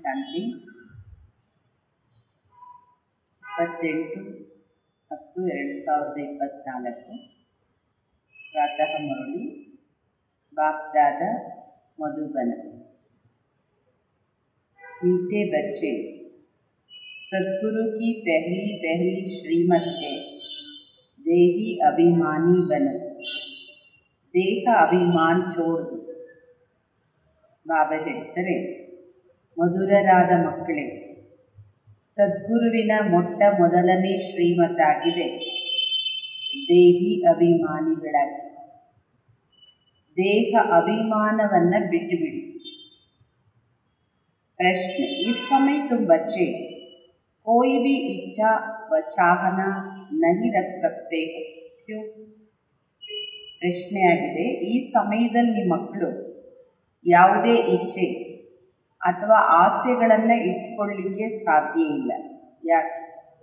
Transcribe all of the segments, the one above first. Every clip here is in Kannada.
ಶಾಂತಿ ಇಪ್ಪತ್ತೆಂಟು ಹತ್ತು ಎರಡು ಸಾವಿರದ ಇಪ್ಪತ್ತ್ನಾಲ್ಕು ಪ್ರಾತಃ ಮುರಳಿ ಬಾಗ್ದಾದ ಮಧುಬನ मीठे बच्चे सदगुरु की पहली पहली श्रीमत है देही अभिमानी बन ದೇಹ ಅಭಿಮಾನ್ ಚೋಡ್ದು ಬಾಬಾ ಹೇಳ್ತಾರೆ ಮಧುರರಾದ ಮಕ್ಕಳೇ ಸದ್ಗುರುವಿನ ಮೊಟ್ಟ ಮೊದಲನೇ ಶ್ರೀಮತಾಗಿದೆ ದೇಹಿ ಅಭಿಮಾನಿಗಳಾಗಿ ದೇಹ ಅಭಿಮಾನವನ್ನು ಬಿಟ್ಟುಬಿಡಿ प्रश्न इस समय तुम बच्चे कोई भी इच्छा व चाहना नहीं रख सकते हो क्यों ಪ್ರಶ್ನೆಯಾಗಿದೆ ಈ ಸಮಯದಲ್ಲಿ ಮಕ್ಕಳು ಯಾವುದೇ ಇಚ್ಛೆ ಅಥವಾ ಆಸೆಗಳನ್ನು ಇಟ್ಕೊಳ್ಳಿಕ್ಕೆ ಸಾಧ್ಯ ಇಲ್ಲ ಯಾಕೆ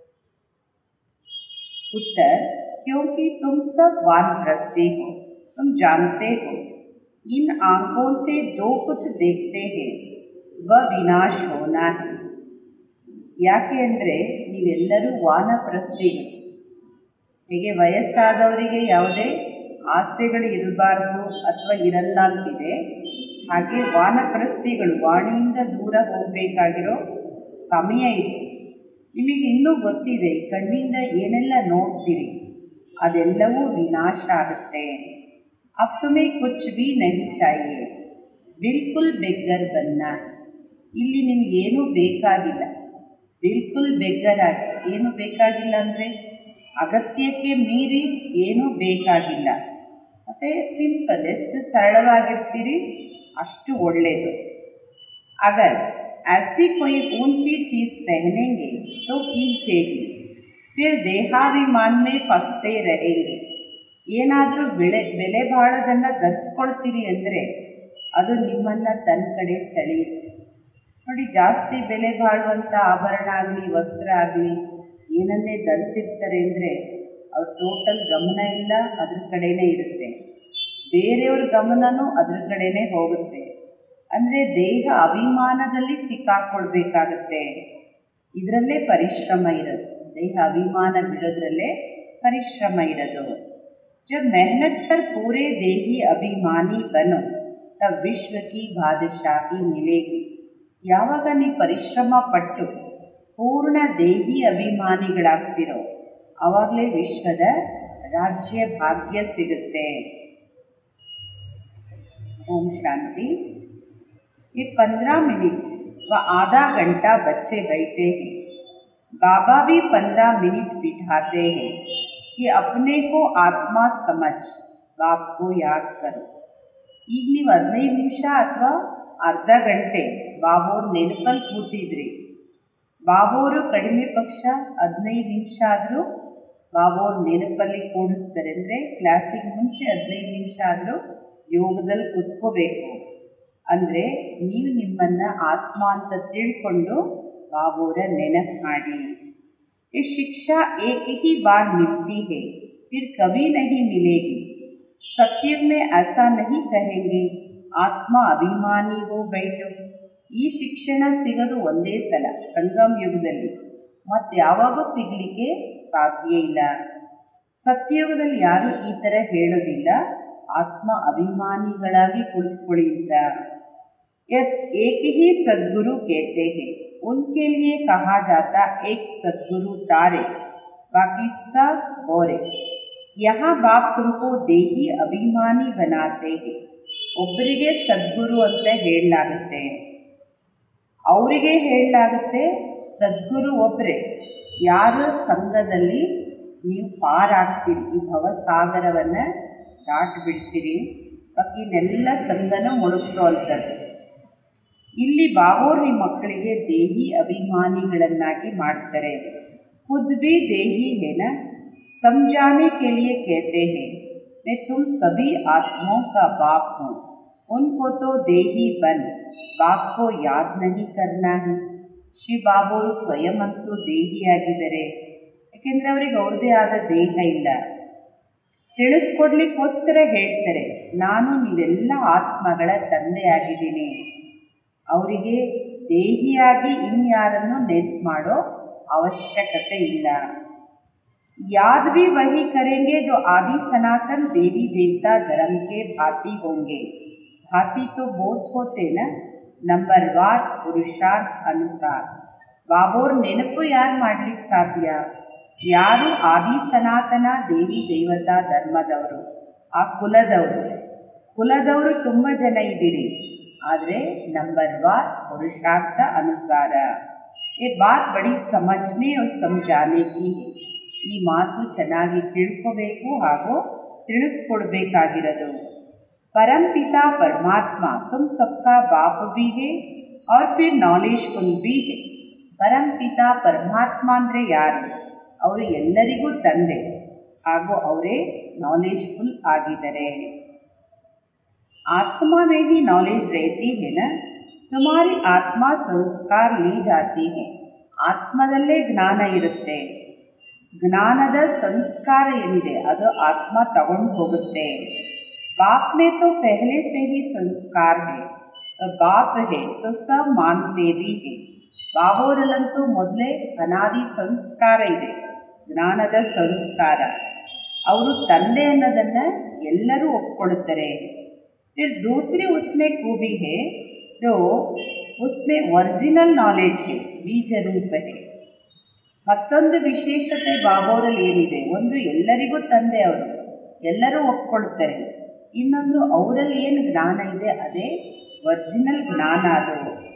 उत्तर क्योंकि तुम सब वानप्रस्थी हो तुम जानते हो इन आंखों से जो कुछ देखते हैं ವ ವಿನಾಶ ಹೋನಾ ಯಾಕೆ ಅಂದರೆ ನೀವೆಲ್ಲರೂ ವಾನಪ್ರಸ್ಥಿಗಳು ಹೀಗೆ ವಯಸ್ಸಾದವರಿಗೆ ಯಾವುದೇ ಆಸೆಗಳು ಇರಬಾರ್ದು ಅಥವಾ ಇರಲ್ಲ ಅಂತಿದೆ ಹಾಗೆ ವಾನಪ್ರಸ್ಥಿಗಳು ವಾಣಿಯಿಂದ ದೂರ ಹೋಗಬೇಕಾಗಿರೋ ಸಮಯ ಇದೆ ನಿಮಗೆ ಇನ್ನೂ ಗೊತ್ತಿದೆ ಕಣ್ಣಿಂದ ಏನೆಲ್ಲ ನೋಡ್ತೀರಿ ಅದೆಲ್ಲವೂ ವಿನಾಶ ಆಗುತ್ತೆ ಅಬ್ ತುಮೇ ಕುಚ್ ಭಿ ನಹಿ ಚಾಹಿಯೆ ಬಿಲ್ಕುಲ್ ಬೆಗ್ಗರ್ ಬನ್ನ ಇಲ್ಲಿ ನಿಮಗೇನೂ ಬೇಕಾಗಿಲ್ಲ ಬಿಲ್ಕುಲ್ ಬೆಗ್ಗರಾಗಿ ಏನು ಬೇಕಾಗಿಲ್ಲ ಅಂದರೆ ಅಗತ್ಯಕ್ಕೆ ಮೀರಿ ಏನೂ ಬೇಕಾಗಿಲ್ಲ ಮತ್ತು ಸಿಂಪಲ್ ಎಷ್ಟು ಸರಳವಾಗಿರ್ತೀರಿ ಅಷ್ಟು ಒಳ್ಳೆಯದು ಅಗರ್ ऐसी कोई ऊंची चीज़ पहनेंगे तो खींचेगी फिर ದೇಹಾಭಿಮಾನ ಮೇ ಫಸ್ತೆ रहेंगे ಏನಾದರೂ ಬೆಳೆ ಬೆಲೆ ಬಾಳೋದನ್ನು ಧರಿಸ್ಕೊಳ್ತೀರಿ ಅಂದರೆ ಅದು ನಿಮ್ಮನ್ನು ತನ್ನ ಕಡೆ ಸೆಳೆಯುತ್ತೆ ನೋಡಿ ಜಾಸ್ತಿ ಬೆಲೆ ಬಾಳುವಂಥ ಆಭರಣ ಆಗಲಿ ವಸ್ತ್ರ ಆಗಲಿ ಏನನ್ನೇ ಧರಿಸಿರ್ತಾರೆ ಅಂದರೆ ಅವ್ರ ಟೋಟಲ್ ಗಮನ ಇಲ್ಲ ಅದ್ರ ಕಡೆನೇ ಇರುತ್ತೆ ಬೇರೆಯವ್ರ ಗಮನನೂ ಅದ್ರ ಕಡೆನೇ ಹೋಗುತ್ತೆ ಅಂದರೆ ದೇಹ ಅಭಿಮಾನದಲ್ಲಿ ಸಿಕ್ಕಾಕ್ಕೊಳ್ಬೇಕಾಗತ್ತೆ ಇದರಲ್ಲೇ ಪರಿಶ್ರಮ ಇರೋದು ದೇಹ ಅಭಿಮಾನ ಬಿಡೋದ್ರಲ್ಲೇ ಪರಿಶ್ರಮ ಇರೋದು ಜब मेहनत कर पूरे देही अभिमानी बनो तब ವಿಶ್ವ ಕಿ ಬಾದಶಾಹಿ ಮಿಲೇಗಿ ಯಾವಾಗ ನೀವು ಪರಿಶ್ರಮ ಪಟ್ಟು ಪೂರ್ಣ ದೇಹಿ ಅಭಿಮಾನಿಗಳಾಗ್ತಿರೋ ಆವಾಗಲೇ ವಿಶ್ವದ ರಾಜ್ಯ ಭಾಗ್ಯ ಸಿಗುತ್ತೆ ओम शांति ये पंद्रह मिनट व आधा घंटा बच्चे बैठे हैं बाबा भी पंद्रह मिनट बिठाते हैं कि अपने को आत्मा समझ बाप को याद करो ಈಗ ನೀವು ಹದಿನೈದು ನಿಮಿಷ ಅಥವಾ ಅರ್ಧ ಗಂಟೆ ಬಾಬೋರು ನೆನಪಲ್ಲಿ ಕೂತಿದ್ರಿ ಬಾಬೋರು ಕಡಿಮೆ ಪಕ್ಷ ಹದಿನೈದು ನಿಮಿಷ ಆದರೂ ಬಾಬೋರು ನೆನಪಲ್ಲಿ ಕೂಡಿಸ್ತಾರೆ ಅಂದರೆ ಕ್ಲಾಸಿಗೆ ಮುಂಚೆ ಹದಿನೈದು ನಿಮಿಷ ಆದರೂ ಯೋಗದಲ್ಲಿ ಕುತ್ಕೋಬೇಕು ಅಂದರೆ ನೀವು ನಿಮ್ಮನ್ನು ಆತ್ಮ ಅಂತ ತಿಳ್ಕೊಂಡು ಬಾಬೋರ ನೆನಪು ಮಾಡಿ ಈ ಶಿಕ್ಷಾ ಏಕ ಹಿ ಬಾರ್ ಮಿಲ್ತಿ ಹೇ ಫಿರ್ ಕಭಿ ನಹಿ ಮಿಲೇಗಿ ಸತ್ಯುಗ್ ಮೇ ऐसा नहीं कहेंगे ಆತ್ಮ ಅಭಿಮಾನಿ ಹೋ ಬೈಟು ಈ ಶಿಕ್ಷಣ ಸಿಗೋದು ಒಂದೇ ಸಲ ಸಂಗಮ್ ಯುಗದಲ್ಲಿ ಮತ್ತು ಯಾವಾಗೂ ಸಿಗಲಿಕ್ಕೆ ಸಾಧ್ಯ ಇಲ್ಲ ಸತ್ಯಯುಗದಲ್ಲಿ ಯಾರೂ ಈ ಥರ ಹೇಳೋದಿಲ್ಲ ಆತ್ಮ ಅಭಿಮಾನಿಗಳಾಗಿ ಕುಳಿತುಕೊಳ್ಳಿ ಅಂತ ಎಸ್ ಏಕ ಹಿ ಸದ್ಗುರು कहते हैं उनके लिए कहा जाता एक सद्गुरु तारे बाकी सब बोरे यहाँ बाप तुमको देही ಅಭಿಮಾನಿ बनाते हैं ಒಬ್ಬರಿಗೆ ಸದ್ಗುರು ಅಂತ ಹೇಳಲಾಗುತ್ತೆ ಅವರಿಗೆ ಹೇಳಲಾಗುತ್ತೆ ಸದ್ಗುರು ಒಬ್ಬರೇ ಯಾರ ಸಂಘದಲ್ಲಿ ನೀವು ಪಾರಾಗ್ತೀರಿ ಈ ಭವಸಾಗರವನ್ನು ದಾಟಿಬಿಡ್ತೀರಿ ಬಾಕಿನೆಲ್ಲ ಸಂಘನ ಮುಳುಗಿಸೋ ಅಂಥದ್ದು ಇಲ್ಲಿ ಬಾಬೋರ್ ನಿಮ್ಮ ಮಕ್ಕಳಿಗೆ ದೇಹಿ ಅಭಿಮಾನಿಗಳನ್ನಾಗಿ ಮಾಡ್ತಾರೆ ಖುದ್ भी देही है ना समझाने के लिए कहते हैं मैं तुम सभी आत्माओं का बाप हूँ उनको तो देही बन बाप को याद नहीं करना है ಶ್ರೀ ಬಾಬೋರು ಸ್ವಯಂ ಅಂತೂ ದೇಹಿಯಾಗಿದ್ದಾರೆ ಯಾಕೆಂದರೆ ಅವರಿಗೆ ಅವ್ರದ್ದೇ ಆದ ದೇಹ ಇಲ್ಲ ತಿಳಿಸ್ಕೊಡ್ಲಿಕ್ಕೋಸ್ಕರ ಹೇಳ್ತಾರೆ ನಾನು ನೀವೆಲ್ಲ ಆತ್ಮಗಳ ತಂದೆಯಾಗಿದ್ದೀನಿ ಅವರಿಗೆ ದೇಹಿಯಾಗಿ ಇನ್ಯಾರನ್ನು ನೆನ್ಪು ಮಾಡೋ ಅವಶ್ಯಕತೆ ಇಲ್ಲ याद भी वही करेंगे जो आदि सनातन देवी देवता धर्म के भांति होंगे भांति तो बहुत होते न ನಂಬರ್ವಾರ್ ಪುರುಷಾರ್ಥ ಅನುಸಾರ ಬಾಬೋರ್ ನೆನಪು ಯಾರು ಮಾಡ್ಲಿಕ್ಕೆ ಸಾಧ್ಯ ಯಾರು ಆದಿ ಸನಾತನ ದೇವಿ ದೇವತಾ ಧರ್ಮದವರು ಆ ಕುಲದವರು ಕುಲದವರು ತುಂಬ ಜನ ಇದ್ದೀರಿ ಆದರೆ ನಂಬರ್ವಾರ್ ಪುರುಷಾರ್ಥ ಅನುಸಾರ ये बात बड़ी समझने और समझाने की है ಈ ಮಾತು ಚೆನ್ನಾಗಿ ತಿಳ್ಕೋಬೇಕು ಹಾಗೂ ತಿಳಿಸ್ಕೊಡ್ಬೇಕಾಗಿರೋದು परमपिता परमात्मा तुम सबका बाप भी है और फिर नॉलेजफुल भी है ಪರಂಪಿತ ಪರಮಾತ್ಮ ಅಂದರೆ ಯಾರು ಅವರು ಎಲ್ಲರಿಗೂ ತಂದೆ ಹಾಗೂ ಅವರೇ ನಾಲೆಜ್ಫುಲ್ ಆಗಿದ್ದಾರೆ आत्मा में ही नॉलेज रहती है ना तुम्हारी आत्मा संस्कार ली जाती है ಆತ್ಮದಲ್ಲೇ ಜ್ಞಾನ ಇರುತ್ತೆ ಜ್ಞಾನದ ಸಂಸ್ಕಾರ ಏನಿದೆ ಅದು ಆತ್ಮ ತಗೊಂಡು ಹೋಗುತ್ತೆ बाप में तो पहले से ही संस्कार है तो बाप है तो सब मानते भी है ಬಾಬೋರಲ್ಲಂತೂ ಮೊದಲೇ ಅನಾದಿ ಸಂಸ್ಕಾರ ಇದೆ ಜ್ಞಾನದ ಸಂಸ್ಕಾರ ಅವರು ತಂದೆ ಅನ್ನೋದನ್ನು ಎಲ್ಲರೂ ಒಪ್ಕೊಳ್ಳುತ್ತಾರೆ फिर दूसरी उसमें खूबी है जो उसमें ಒರಿಜಿನಲ್ ನಾಲೆಜ್ है ಬೀಜ ರೂಪ है ಮತ್ತೊಂದು ವಿಶೇಷತೆ ಬಾಬೋರಲ್ಲಿ ಏನಿದೆ ಒಂದು ಎಲ್ಲರಿಗೂ ತಂದೆ ಅವರು ಎಲ್ಲರೂ ಒಪ್ಕೊಳ್ತಾರೆ ಇನ್ನೊಂದು ಅವರಲ್ಲಿ ಏನು ಜ್ಞಾನ ಇದೆ ಅದೇ ಒರಿಜಿನಲ್ ಜ್ಞಾನ ಅದು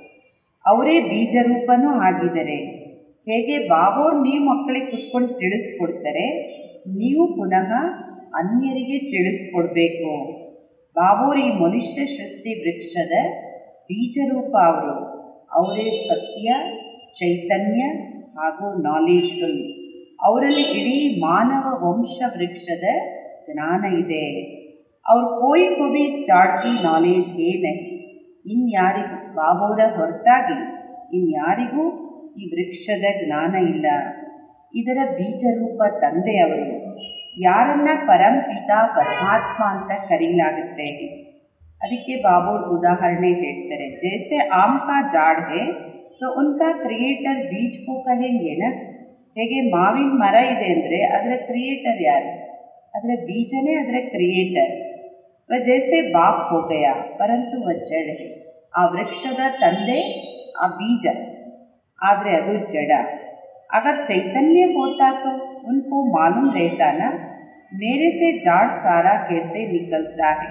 ಅವರೇ ಬೀಜ ರೂಪನೂ ಆಗಿದ್ದಾರೆ ಹೇಗೆ ಬಾಬೋರ್ ನೀವು ಮಕ್ಕಳಿಗೆ ಕುತ್ಕೊಂಡು ತಿಳಿಸ್ಕೊಡ್ತಾರೆ ನೀವು ಪುನಃ ಅನ್ಯರಿಗೆ ತಿಳಿಸ್ಕೊಡ್ಬೇಕು ಬಾಬೋರ್ ಈ ಮನುಷ್ಯ ಸೃಷ್ಟಿ ವೃಕ್ಷದ ಬೀಜರೂಪ ಅವರು ಅವರೇ ಸತ್ಯ ಚೈತನ್ಯ ಹಾಗೂ ನಾಲೆಜ್ಫುಲ್ ಅವರಲ್ಲಿ ಇಡೀ ಮಾನವ ವಂಶ ವೃಕ್ಷದ ಜ್ಞಾನ ಇದೆ ಅವ್ರ ಕೋಯಿ ಕೊಬಿ ಸ್ಟಾರ್ಟ್ ಕಿ ನಾಲೆಜ್ ಏನೇ ಇನ್ಯಾರಿಗೂ ಬಾಬೋರ ಹೊರತಾಗಿ ಇನ್ಯಾರಿಗೂ ಈ ವೃಕ್ಷದ ಜ್ಞಾನ ಇಲ್ಲ ಇದರ ಬೀಜರೂಪ ತಂದೆಯವರು ಯಾರನ್ನ ಪರಂಪಿತ ಪರಮಾತ್ಮ ಅಂತ ಕರೀಲಾಗುತ್ತೆ ಅದಕ್ಕೆ ಬಾಬೋರ್ ಉದಾಹರಣೆ ಹೇಳ್ತಾರೆ ಜೈಸೆ ಆಮ್ ಕಾ ಜಾಡ್ ಹೇ तो उनका क्रिएटर बीज को कहेंगे ना ಹೇಗೆ ಮಾವಿನ ಮರ ಇದೆ ಅಂದರೆ ಅದರ ಕ್ರಿಯೇಟರ್ ಯಾರು ಅದರ ಬೀಜನೇ ಅದರ ಕ್ರಿಯೇಟರ್ ವ ಜೈಸೆ ಬಾಪ್ ಹೋ ಗಯಾ ಪರಂತು ವ ಜಡ್ ಹೇ ಆ ವೃಕ್ಷದ ತಂದೆ ಆ ಬೀಜ ಆದರೆ ಅದು ಜಡ ಅಗರ್ ಚೈತನ್ಯ ಹೋತಾ तो उनको मालूम रहता ना मेरे से जाड़ सारा कैसे निकलता है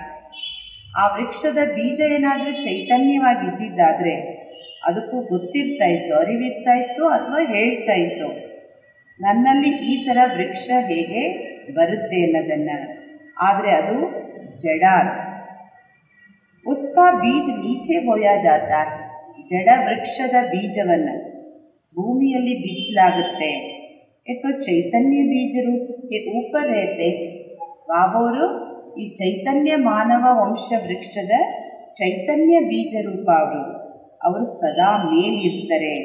ಆ ವೃಕ್ಷದ ಬೀಜ ಏನಾದರೂ ಚೈತನ್ಯವಾಗಿದ್ದಿದ್ದಾದರೆ ಅದಕ್ಕೂ ಗೊತ್ತಿರ್ತಾ ಇತ್ತು ಅರಿವಿರ್ತಾ ಇತ್ತು ಅಥವಾ ಹೇಳ್ತಾ ಇತ್ತು ನನ್ನಲ್ಲಿ ಈ ಥರ ವೃಕ್ಷ ಹೇಗೆ ಬರುತ್ತೆ ಅನ್ನೋದನ್ನು ಆದರೆ ಅದು ಜಡ ಅದು ಉಸ್ಕಾ ಬೀಜ ನೀಚೆ ಹೋಯ ಜಾತ ಜಡ ವೃಕ್ಷದ ಬೀಜವನ್ನು ಭೂಮಿಯಲ್ಲಿ ಬಿತ್ತಲಾಗುತ್ತೆ ಎತ್ತೋ ಚೈತನ್ಯ ಬೀಜರು ಊಪರ್ रहते ಬಾಬೋರು ಈ ಚೈತನ್ಯ ಮಾನವ ವಂಶ ವೃಕ್ಷದ ಚೈತನ್ಯ ಬೀಜರೂಪ ಅವರು ಅವರು ಸದಾ ಮೇಲಿರ್ತಾರೆ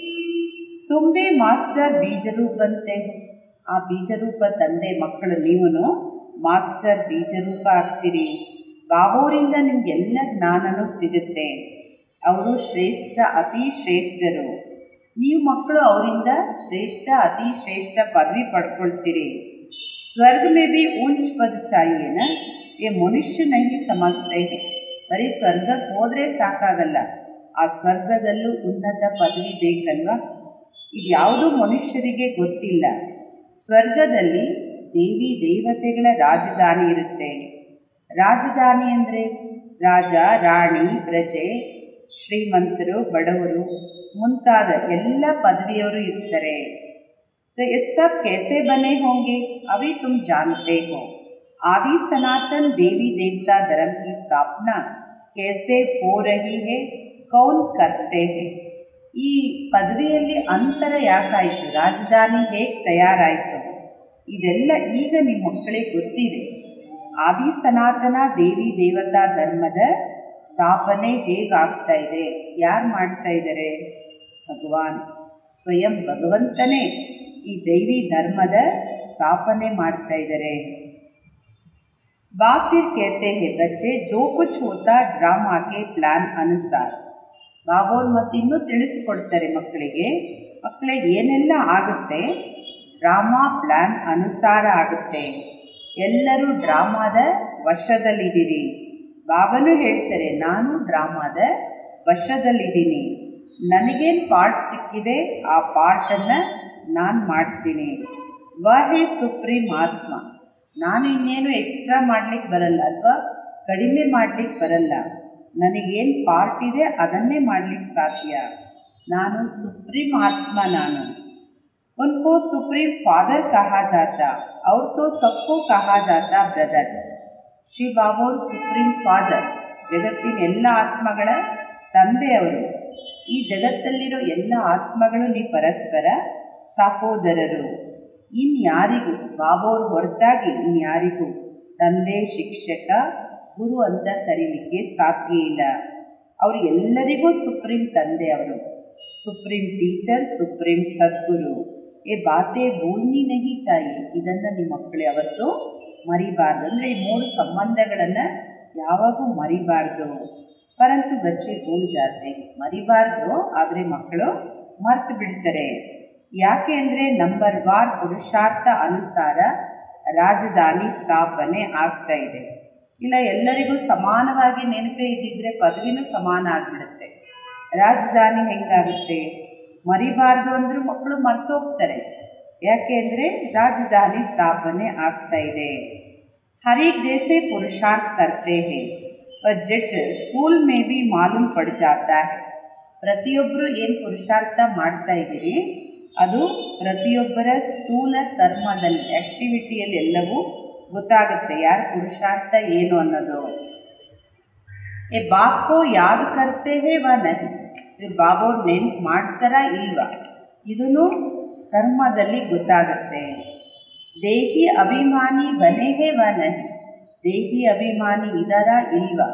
ತುಂಬೆ ಮಾಸ್ಟರ್ ಬೀಜರೂಪಂತೆ ಆ ಬೀಜರೂಪ ತಂದೆ ಮಕ್ಕಳು ನೀವು ಮಾಸ್ಟರ್ ಬೀಜರೂಪ ಆಗ್ತೀರಿ ಬಾಬೋರಿಂದ ನಿಮಗೆಲ್ಲ ಜ್ಞಾನನೂ ಸಿಗುತ್ತೆ ಅವರು ಶ್ರೇಷ್ಠ ಅತಿ ಶ್ರೇಷ್ಠರು ನೀವು ಮಕ್ಕಳು ಅವರಿಂದ ಶ್ರೇಷ್ಠ ಅತಿ ಶ್ರೇಷ್ಠ ಪದವಿ ಪಡ್ಕೊಳ್ತೀರಿ ಸ್ವರ್ಗ ಮೇ ಬಿ ಊಂಚ್ ಪದ ಚಾಹಿಯೇನ ಏ ಮನುಷ್ಯ ನಂಗೆ ಸಮಸ್ಯೆ ಬರೀ ಸ್ವರ್ಗಕ್ಕೆ ಹೋದರೆ ಸಾಕಾಗಲ್ಲ ಆ ಸ್ವರ್ಗದಲ್ಲೂ ಉನ್ನತ ಪದವಿ ಬೇಕಲ್ವಾ ಇದು ಯಾವುದೂ ಮನುಷ್ಯರಿಗೆ ಗೊತ್ತಿಲ್ಲ ಸ್ವರ್ಗದಲ್ಲಿ ದೇವಿ ದೇವತೆಗಳ ರಾಜಧಾನಿ ಇರುತ್ತೆ ರಾಜಧಾನಿ ಅಂದರೆ ರಾಜ ರಾಣಿ ಪ್ರಜೆ ಶ್ರೀಮಂತರು ಬಡವರು ಮುಂತಾದ ಎಲ್ಲ ಪದವಿಯವರು ಇರ್ತಾರೆ तो ये सब कैसे बने होंगे अभी तुम जानते हो आदि सनातन देवी देवता धर्म की स्थापना कैसे हो रही है कौन करते हैं ಈ ಪದವಿಯಲ್ಲಿ ಅಂತರ ಯಾಕಾಯಿತು ರಾಜಧಾನಿ ಹೇಗೆ ತಯಾರಾಯಿತು ಇದೆಲ್ಲ ಈಗ ನಿಮ್ಮ ಮಕ್ಕಳಿಗೆ ಗೊತ್ತಿದೆ ಆದಿ ಸನಾತನ ದೇವಿ ದೇವತಾ ಧರ್ಮದ ಸ್ಥಾಪನೆ ಹೇಗಾಗ್ತಾ ಇದೆ ಯಾರು ಮಾಡ್ತಾ ಇದ್ದಾರೆ ಭಗವಾನ್ ಸ್ವಯಂ ಭಗವಂತನೇ ಈ ದೈವಿ ಧರ್ಮದ ಸ್ಥಾಪನೆ ಮಾಡ್ತಾ ಇದ್ದಾರೆ बाप फिर कहते हैं बच्चे जो कुछ होता ड्रामा के प्लान अनुसार ಬಾಬೋರ್ ಮತ್ತು ಇನ್ನೂ ತಿಳಿಸ್ಕೊಡ್ತಾರೆ ಮಕ್ಕಳಿಗೆ ಮಕ್ಕಳಿಗೆ ಏನೆಲ್ಲ ಆಗುತ್ತೆ ಡ್ರಾಮಾ ಪ್ಲ್ಯಾನ್ ಅನುಸಾರ ಆಗುತ್ತೆ ಎಲ್ಲರೂ ಡ್ರಾಮಾದ ವಶದಲ್ಲಿದ್ದೀವಿ ಬಾಬನು ಹೇಳ್ತಾರೆ ನಾನು ಡ್ರಾಮಾದ ವಶದಲ್ಲಿದ್ದೀನಿ ನನಗೇನು ಪಾರ್ಟ್ ಸಿಕ್ಕಿದೆ ಆ ಪಾರ್ಟನ್ನು ನಾನು ಮಾಡ್ತೀನಿ ವಹೇ ಸುಪ್ರೀಂ ಆತ್ಮ ನಾನು ಇನ್ನೇನು ಎಕ್ಸ್ಟ್ರಾ ಮಾಡಲಿಕ್ಕೆ ಬರಲ್ಲ ಅಥವಾ ಕಡಿಮೆ ಮಾಡಲಿಕ್ಕೆ ಬರಲ್ಲ ನನಗೇನು ಪಾರ್ಟ್ ಇದೆ ಅದನ್ನೇ ಮಾಡಲಿಕ್ಕೆ ಸಾಧ್ಯ ನಾನು ಸುಪ್ರೀಂ ಆತ್ಮ ನಾನು उनको सुप्रीम फादर कहा जाता और तो सबको कहा जाता ಬ್ರದರ್ಸ್ ಶ್ರೀ ಬಾಬೋರ್ ಸುಪ್ರೀಂ ಫಾದರ್ ಜಗತ್ತಿನ ಎಲ್ಲ ಆತ್ಮಗಳ ತಂದೆಯವರು ಈ ಜಗತ್ತಲ್ಲಿರೋ ಎಲ್ಲ ಆತ್ಮಗಳು ನೀ ಪರಸ್ಪರ ಸಹೋದರರು ಇನ್ಯಾರಿಗೂ ಬಾಬೋರ್ ಹೊರತಾಗಿ ಇನ್ಯಾರಿಗೂ ತಂದೆ ಶಿಕ್ಷಕ ಗುರು ಅಂತ ಕರೀಲಿಕ್ಕೆ ಸಾಧ್ಯ ಇಲ್ಲ ಅವರು ಎಲ್ಲರಿಗೂ ಸುಪ್ರೀಂ ತಂದೆ ಅವರು ಸುಪ್ರೀಂ ಟೀಚರ್ ಸುಪ್ರೀಂ ಸದ್ಗುರು ಏ ಬಾತೆ ಭೂಲ್ನಿ ನಹಿ ಚಾಯಿ ಇದನ್ನು ನಿಮ್ಮ ಮಕ್ಕಳು ಯಾವತ್ತೂ ಮರಿಬಾರ್ದು ಅಂದರೆ ಈ ಮೂರು ಸಂಬಂಧಗಳನ್ನು ಯಾವಾಗೂ ಮರಿಬಾರ್ದು ಪರಂತು ಬಚ್ಚೆ ಭೂಲ್ ಜಾತೆ ಮರಿಬಾರ್ದು ಆದರೆ ಮಕ್ಕಳು ಮರ್ತು ಬಿಡ್ತಾರೆ ಯಾಕೆ ಅಂದರೆ ನಂಬರ್ ವಾರ್ ಪುರುಷಾರ್ಥ ಅನುಸಾರ ರಾಜಧಾನಿ ಸ್ಥಾಪನೆ ಆಗ್ತಾ ಇದೆ ಇಲ್ಲ ಎಲ್ಲರಿಗೂ ಸಮಾನವಾಗಿ ನೆನಪೇ ಇದ್ದಿದ್ರೆ ಪದವಿನೂ ಸಮಾನ ಆಗಿಬಿಡುತ್ತೆ ರಾಜಧಾನಿ ಹೆಂಗಾಗುತ್ತೆ ಮರಿಬಾರ್ದು ಅಂದರೂ ಮಕ್ಕಳು ಮರ್ತೋಗ್ತಾರೆ ಯಾಕೆ ಅಂದರೆ ರಾಜಧಾನಿ ಸ್ಥಾಪನೆ ಆಗ್ತಾ ಇದೆ ಹರೀಕ್ ಜೈಸೆ ಪುರುಷಾರ್ಥ ಕರ್ತೆ ಹೇ ಜೆಟ್ ಸ್ಕೂಲ್ ಮೇ ಬಿ ಮಾಲೂಮ್ ಪಡ್ ಜಾತಾ ಹೇ ಪ್ರತಿಯೊಬ್ಬರು ಏನು ಪುರುಷಾರ್ಥ ಮಾಡ್ತಾ ಇದ್ದೀರಿ ಅದು ಪ್ರತಿಯೊಬ್ಬರ ಸ್ಥೂಲ ಕರ್ಮದಲ್ಲಿ ಆ್ಯಕ್ಟಿವಿಟಿಯಲ್ಲಿ ಎಲ್ಲವೂ ಗೊತ್ತಾಗುತ್ತೆ ಯಾರ ಪುರುಷಾರ್ಥ ಏನು ಅನ್ನೋದು ಏ ಬಾಪೋ ಯಾವ್ದು ಕರ್ತೆ ಹೇ ವ ನಹಿ ಇವ್ರು ಬಾಬೋರ್ ನೆನ್ಪು ಮಾಡ್ತಾರಾ ಇಲ್ವಾ ಇದೂ ಕರ್ಮದಲ್ಲಿ ಗೊತ್ತಾಗುತ್ತೆ ದೇಹಿ ಅಭಿಮಾನಿ ಬನೆ ಹೇ ವ ನಹಿ ದೇಹಿ ಅಭಿಮಾನಿ ಇದರ ಇಲ್ವಾ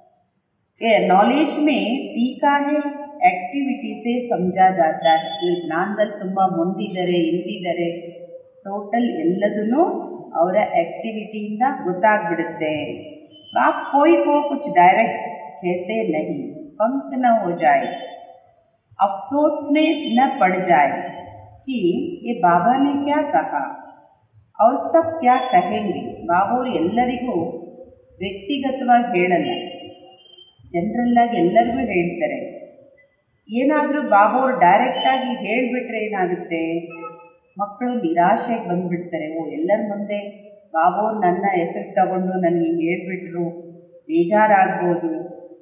ಏ ನಾಲೆಜ್ ಮೇ ತೀಕಾ ಹೇ ಆ್ಯಕ್ಟಿವಿಟಿ ಸೇ ಸಮಜಾ ಜಾತಾ ಹೇ ಇವ್ರು ಜ್ಞಾನದಲ್ಲಿ ತುಂಬ ಮುಂದಿದ್ದಾರೆ ಹಿಂದಿದ್ದಾರೆ ಟೋಟಲ್ ಎಲ್ಲದೂ ಅವರ ಆ್ಯಕ್ಟಿವಿಟಿಯಿಂದ ಗೊತ್ತಾಗ್ಬಿಡುತ್ತೆ आप कोई को कुछ डायरेक्ट कहते नहीं पंख न हो जाए अफसोस में न पड़ जाए कि ये बाबा ने क्या कहा और सब क्या कहेंगे ಬಾಬೋರು ಎಲ್ಲರಿಗೂ ವ್ಯಕ್ತಿಗತವಾಗಿ ಹೇಳಲ್ಲ ಜನರಲ್ಲಾಗಿ ಎಲ್ಲರಿಗೂ ಹೇಳ್ತಾರೆ ಏನಾದರೂ ಬಾಬೋರು ಡೈರೆಕ್ಟಾಗಿ ಹೇಳಿಬಿಟ್ರೆ ಏನಾಗುತ್ತೆ ಮಕ್ಕಳು ನಿರಾಶೆಗೆ ಬಂದುಬಿಡ್ತಾರೆ ಓ ಎಲ್ಲರ ಮುಂದೆ ಬಾಬೋರು ನನ್ನ ಹೆಸರು ತಗೊಂಡು ನನಗೆ ಹಿಂಗೆ ಹೇಳ್ಬಿಟ್ರು ಬೇಜಾರಾಗ್ಬೋದು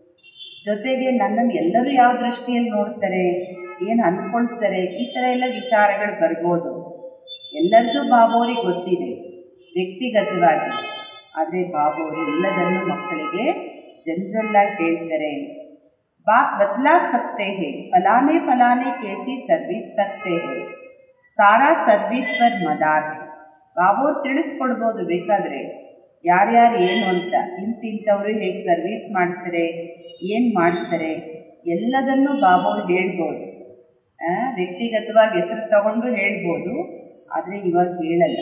ಜೊತೆಗೆ ನನ್ನನ್ನು ಎಲ್ಲರೂ ಯಾವ ದೃಷ್ಟಿಯಲ್ಲಿ ನೋಡ್ತಾರೆ ಏನು ಅಂದ್ಕೊಳ್ತಾರೆ ಈ ಥರ ಎಲ್ಲ ವಿಚಾರಗಳು ಬರ್ಬೋದು ಎಲ್ಲರದ್ದು ಬಾಬೋರಿಗೆ ಗೊತ್ತಿದೆ ವ್ಯಕ್ತಿಗತವಾಗಿ ಆದರೆ ಬಾಬೋರು ಎಲ್ಲದನ್ನು ಮಕ್ಕಳಿಗೆ ಜನರಲ್ಲಾಗಿ ಹೇಳ್ತಾರೆ बाप बतला सकते हैं फलाने फलाने कैसी सर्विस करते हैं ಸಾರಾ ಸರ್ವಿಸ್ ಪರ್ ಮದಾರ್ ಬಾಬೋರ್ ತಿಳಿಸ್ಕೊಡ್ಬೋದು ಬೇಕಾದರೆ ಯಾರ್ಯಾರು ಏನು ಅಂತ ಇಂತಿಂಥವ್ರು ಹೇಗೆ ಸರ್ವಿಸ್ ಮಾಡ್ತಾರೆ ಏನು ಮಾಡ್ತಾರೆ ಎಲ್ಲದನ್ನೂ ಬಾಬೋರ್ ಹೇಳ್ಬೋದು ವ್ಯಕ್ತಿಗತವಾಗಿ ಹೆಸರು ತಗೊಂಡು ಹೇಳ್ಬೋದು ಆದರೆ ಇವಾಗ ಹೇಳಲ್ಲ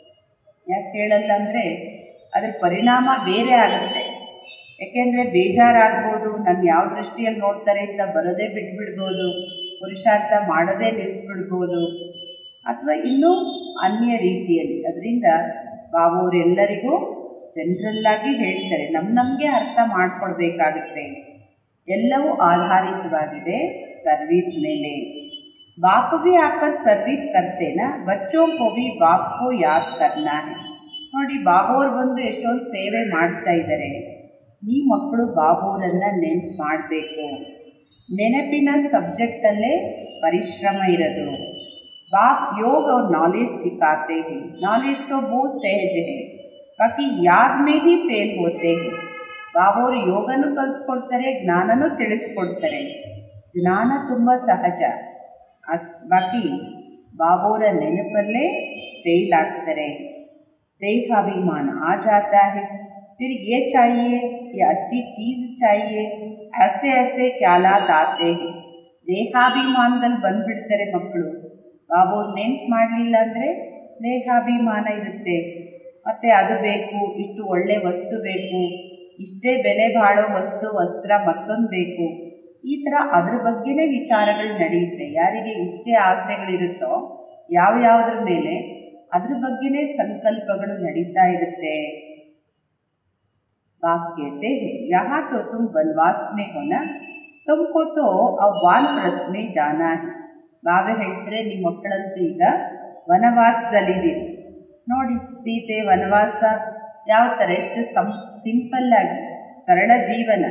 ಯಾಕೆ ಹೇಳಲ್ಲ ಅಂದರೆ ಅದ್ರ ಪರಿಣಾಮ ಬೇರೆ ಆಗುತ್ತೆ ಯಾಕೆಂದರೆ ಬೇಜಾರಾಗ್ಬೋದು ನನ್ನ ಯಾವ ದೃಷ್ಟಿಯಲ್ಲಿ ನೋಡ್ತಾರೆ ಅಂತ ಬರೋದೇ ಬಿಟ್ಬಿಡ್ಬೋದು ಪುರುಷಾರ್ಥ ಮಾಡೋದೇ ನಿಲ್ಲಿಸ್ಬಿಡ್ಬೋದು ಅಥವಾ ಇನ್ನೂ ಅನ್ಯ ರೀತಿಯಲ್ಲಿ ಅದರಿಂದ ಬಾಬೋರೆಲ್ಲರಿಗೂ ಜನರಲ್ಲಾಗಿ ಹೇಳ್ತಾರೆ ನಮ್ಮ ನಮಗೆ ಅರ್ಥ ಮಾಡ್ಕೊಳ್ಬೇಕಾಗುತ್ತೆ ಎಲ್ಲವೂ ಆಧಾರಿತವಾಗಿದೆ ಸರ್ವಿಸ್ ಮೇಲೆ ಬಾಪ್ ಭಿ ಆಕರ್ ಸರ್ವಿಸ್ ಕರ್ತೇನ ಬಚ್ಚೋ ಕೋ ಭಿ ಬಾಪ್ ಕೋ ಯಾದ್ ಕರ್ನಾ ಹೈ ನೋಡಿ ಬಾಬೋರ್ ಬಂದು ಎಷ್ಟೊಂದು ಸೇವೆ ಮಾಡ್ತಾ ಇದ್ದಾರೆ ಈ ಮಕ್ಕಳು ಬಾಬೋರನ್ನು ನೆನಪು ಮಾಡಬೇಕು ನೆನಪಿನ ಸಬ್ಜೆಕ್ಟಲ್ಲೇ ಪರಿಶ್ರಮ ಇರೋದು बाप योग और नॉलेज सिखाते हैं नॉलेज तो बहुत सहज है बाकी याद में ही फेल होते हैं ಬಾಬೋರು ಯೋಗನೂ ಕಲಿಸ್ಕೊಡ್ತಾರೆ ಜ್ಞಾನನೂ ತಿಳಿಸ್ಕೊಡ್ತಾರೆ ಜ್ಞಾನ ತುಂಬ ಸಹಜ ಬಾಕಿ ಬಾಬೋರ ನೆನಪಲ್ಲೇ ಫೇಲ್ ಆಗ್ತಾರೆ ದೇಹಾಭಿಮಾನ ಆ जाता है फिर ये चाहिए ये अच्छी चीज़ चाहिए ऐसे ऐसे ख्यालात आते हैं ದೇಹಾಭಿಮಾನದಲ್ಲಿ ಬಂದುಬಿಡ್ತಾರೆ ಮಕ್ಕಳು ಬಾಬೋರು ನೆನ್ಪು ಮಾಡಲಿಲ್ಲ ಅಂದರೆ ದೇಹಾಭಿಮಾನ ಇರುತ್ತೆ ಮತ್ತು ಅದು ಬೇಕು ಇಷ್ಟು ಒಳ್ಳೆ ವಸ್ತು ಬೇಕು ಇಷ್ಟೇ ಬೆಲೆ ಬಾಳೋ ವಸ್ತು ವಸ್ತ್ರ ಮತ್ತೊಂದು ಬೇಕು ಈ ಥರ ಅದ್ರ ಬಗ್ಗೆನೇ ವಿಚಾರಗಳು ನಡೆಯುತ್ತೆ ಯಾರಿಗೆ ಇಚ್ಛೆ ಆಸೆಗಳಿರುತ್ತೋ ಯಾವ ಯಾವುದ್ರ ಮೇಲೆ ಅದ್ರ ಬಗ್ಗೆನೇ ಸಂಕಲ್ಪಗಳು ನಡೀತಾ ಇರುತ್ತೆ बाप कहते हैं यहाँ तो तुम वनवास में हो ना तुमको तो अब ವಾನಪ್ರಸ್ಥ में जाना है ಬಾವೆ ಹೇಳ್ತಾರೆ ನಿಮ್ಮ ಮಕ್ಕಳಂತೂ ಈಗ ವನವಾಸದಲ್ಲಿದ್ದೀರಿ ನೋಡಿ ಸೀತೆ ವನವಾಸ ಯಾವ ಥರ ಎಷ್ಟು ಸಂ ಸಿಂಪಲ್ಲಾಗಿ ಸರಳ ಜೀವನ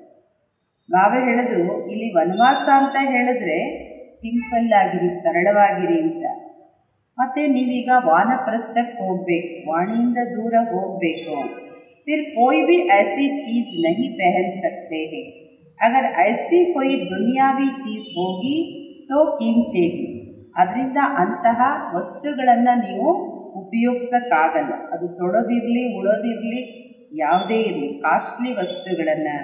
ಬಾವೆ ಹೇಳೋದು ಇಲ್ಲಿ ವನವಾಸ ಅಂತ ಹೇಳಿದ್ರೆ ಸಿಂಪಲ್ ಆಗಿರಿ ಸರಳವಾಗಿರಿ ಅಂತ ಮತ್ತು ನೀವೀಗ ವಾನಪ್ರಸ್ಥಕ್ಕೆ ಹೋಗಬೇಕು ವಾಣಿಯಿಂದ ದೂರ ಹೋಗಬೇಕು फिर कोई भी ऐसी चीज़ नहीं पहन सकते हैं अगर ऐसी कोई दुनियावी चीज़ होगी तो ಕಿಂಚೇಗಿ ಅದರಿಂದ ಅಂತಹ ವಸ್ತುಗಳನ್ನು ನೀವು ಉಪಯೋಗಿಸೋಕ್ಕಾಗಲ್ಲ ಅದು ತೊಡೋದಿರಲಿ ಉಳೋದಿರಲಿ ಯಾವುದೇ ಇರಲಿ ಕಾಸ್ಟ್ಲಿ ವಸ್ತುಗಳನ್ನು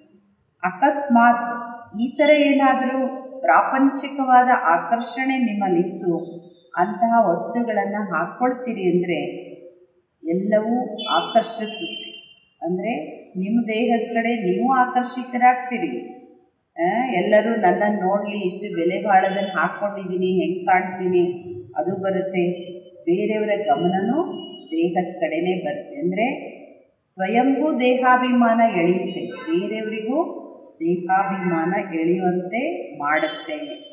ಅಕಸ್ಮಾತ್ ಈ ಥರ ಏನಾದರೂ ಪ್ರಾಪಂಚಿಕವಾದ ಆಕರ್ಷಣೆ ನಿಮ್ಮಲ್ಲಿತ್ತು ಅಂತಹ ವಸ್ತುಗಳನ್ನು ಹಾಕ್ಕೊಳ್ತೀರಿ ಅಂದರೆ ಎಲ್ಲವೂ ಆಕರ್ಷಿಸುತ್ತೆ ಅಂದರೆ ನಿಮ್ಮ ದೇಹದ ಕಡೆ ನೀವು ಆಕರ್ಷಿತರಾಗ್ತೀರಿ ಎಲ್ಲರೂ ನನ್ನನ್ನು ನೋಡಲಿ ಇಷ್ಟು ಬೆಲೆ ಬಾಳೋದನ್ನು ಹಾಕ್ಕೊಂಡಿದ್ದೀನಿ ಹೆಂಗೆ ಕಾಣ್ತೀನಿ ಅದು ಬರುತ್ತೆ ಬೇರೆಯವರ ಗಮನವೂ ದೇಹದ ಕಡೆನೇ ಬರುತ್ತೆ ಅಂದರೆ ಸ್ವಯಂಗೂ ದೇಹಾಭಿಮಾನ ಎಳೆಯುತ್ತೆ ಬೇರೆಯವರಿಗೂ ದೇಹಾಭಿಮಾನ ಎಳೆಯುವಂತೆ ಮಾಡುತ್ತೆ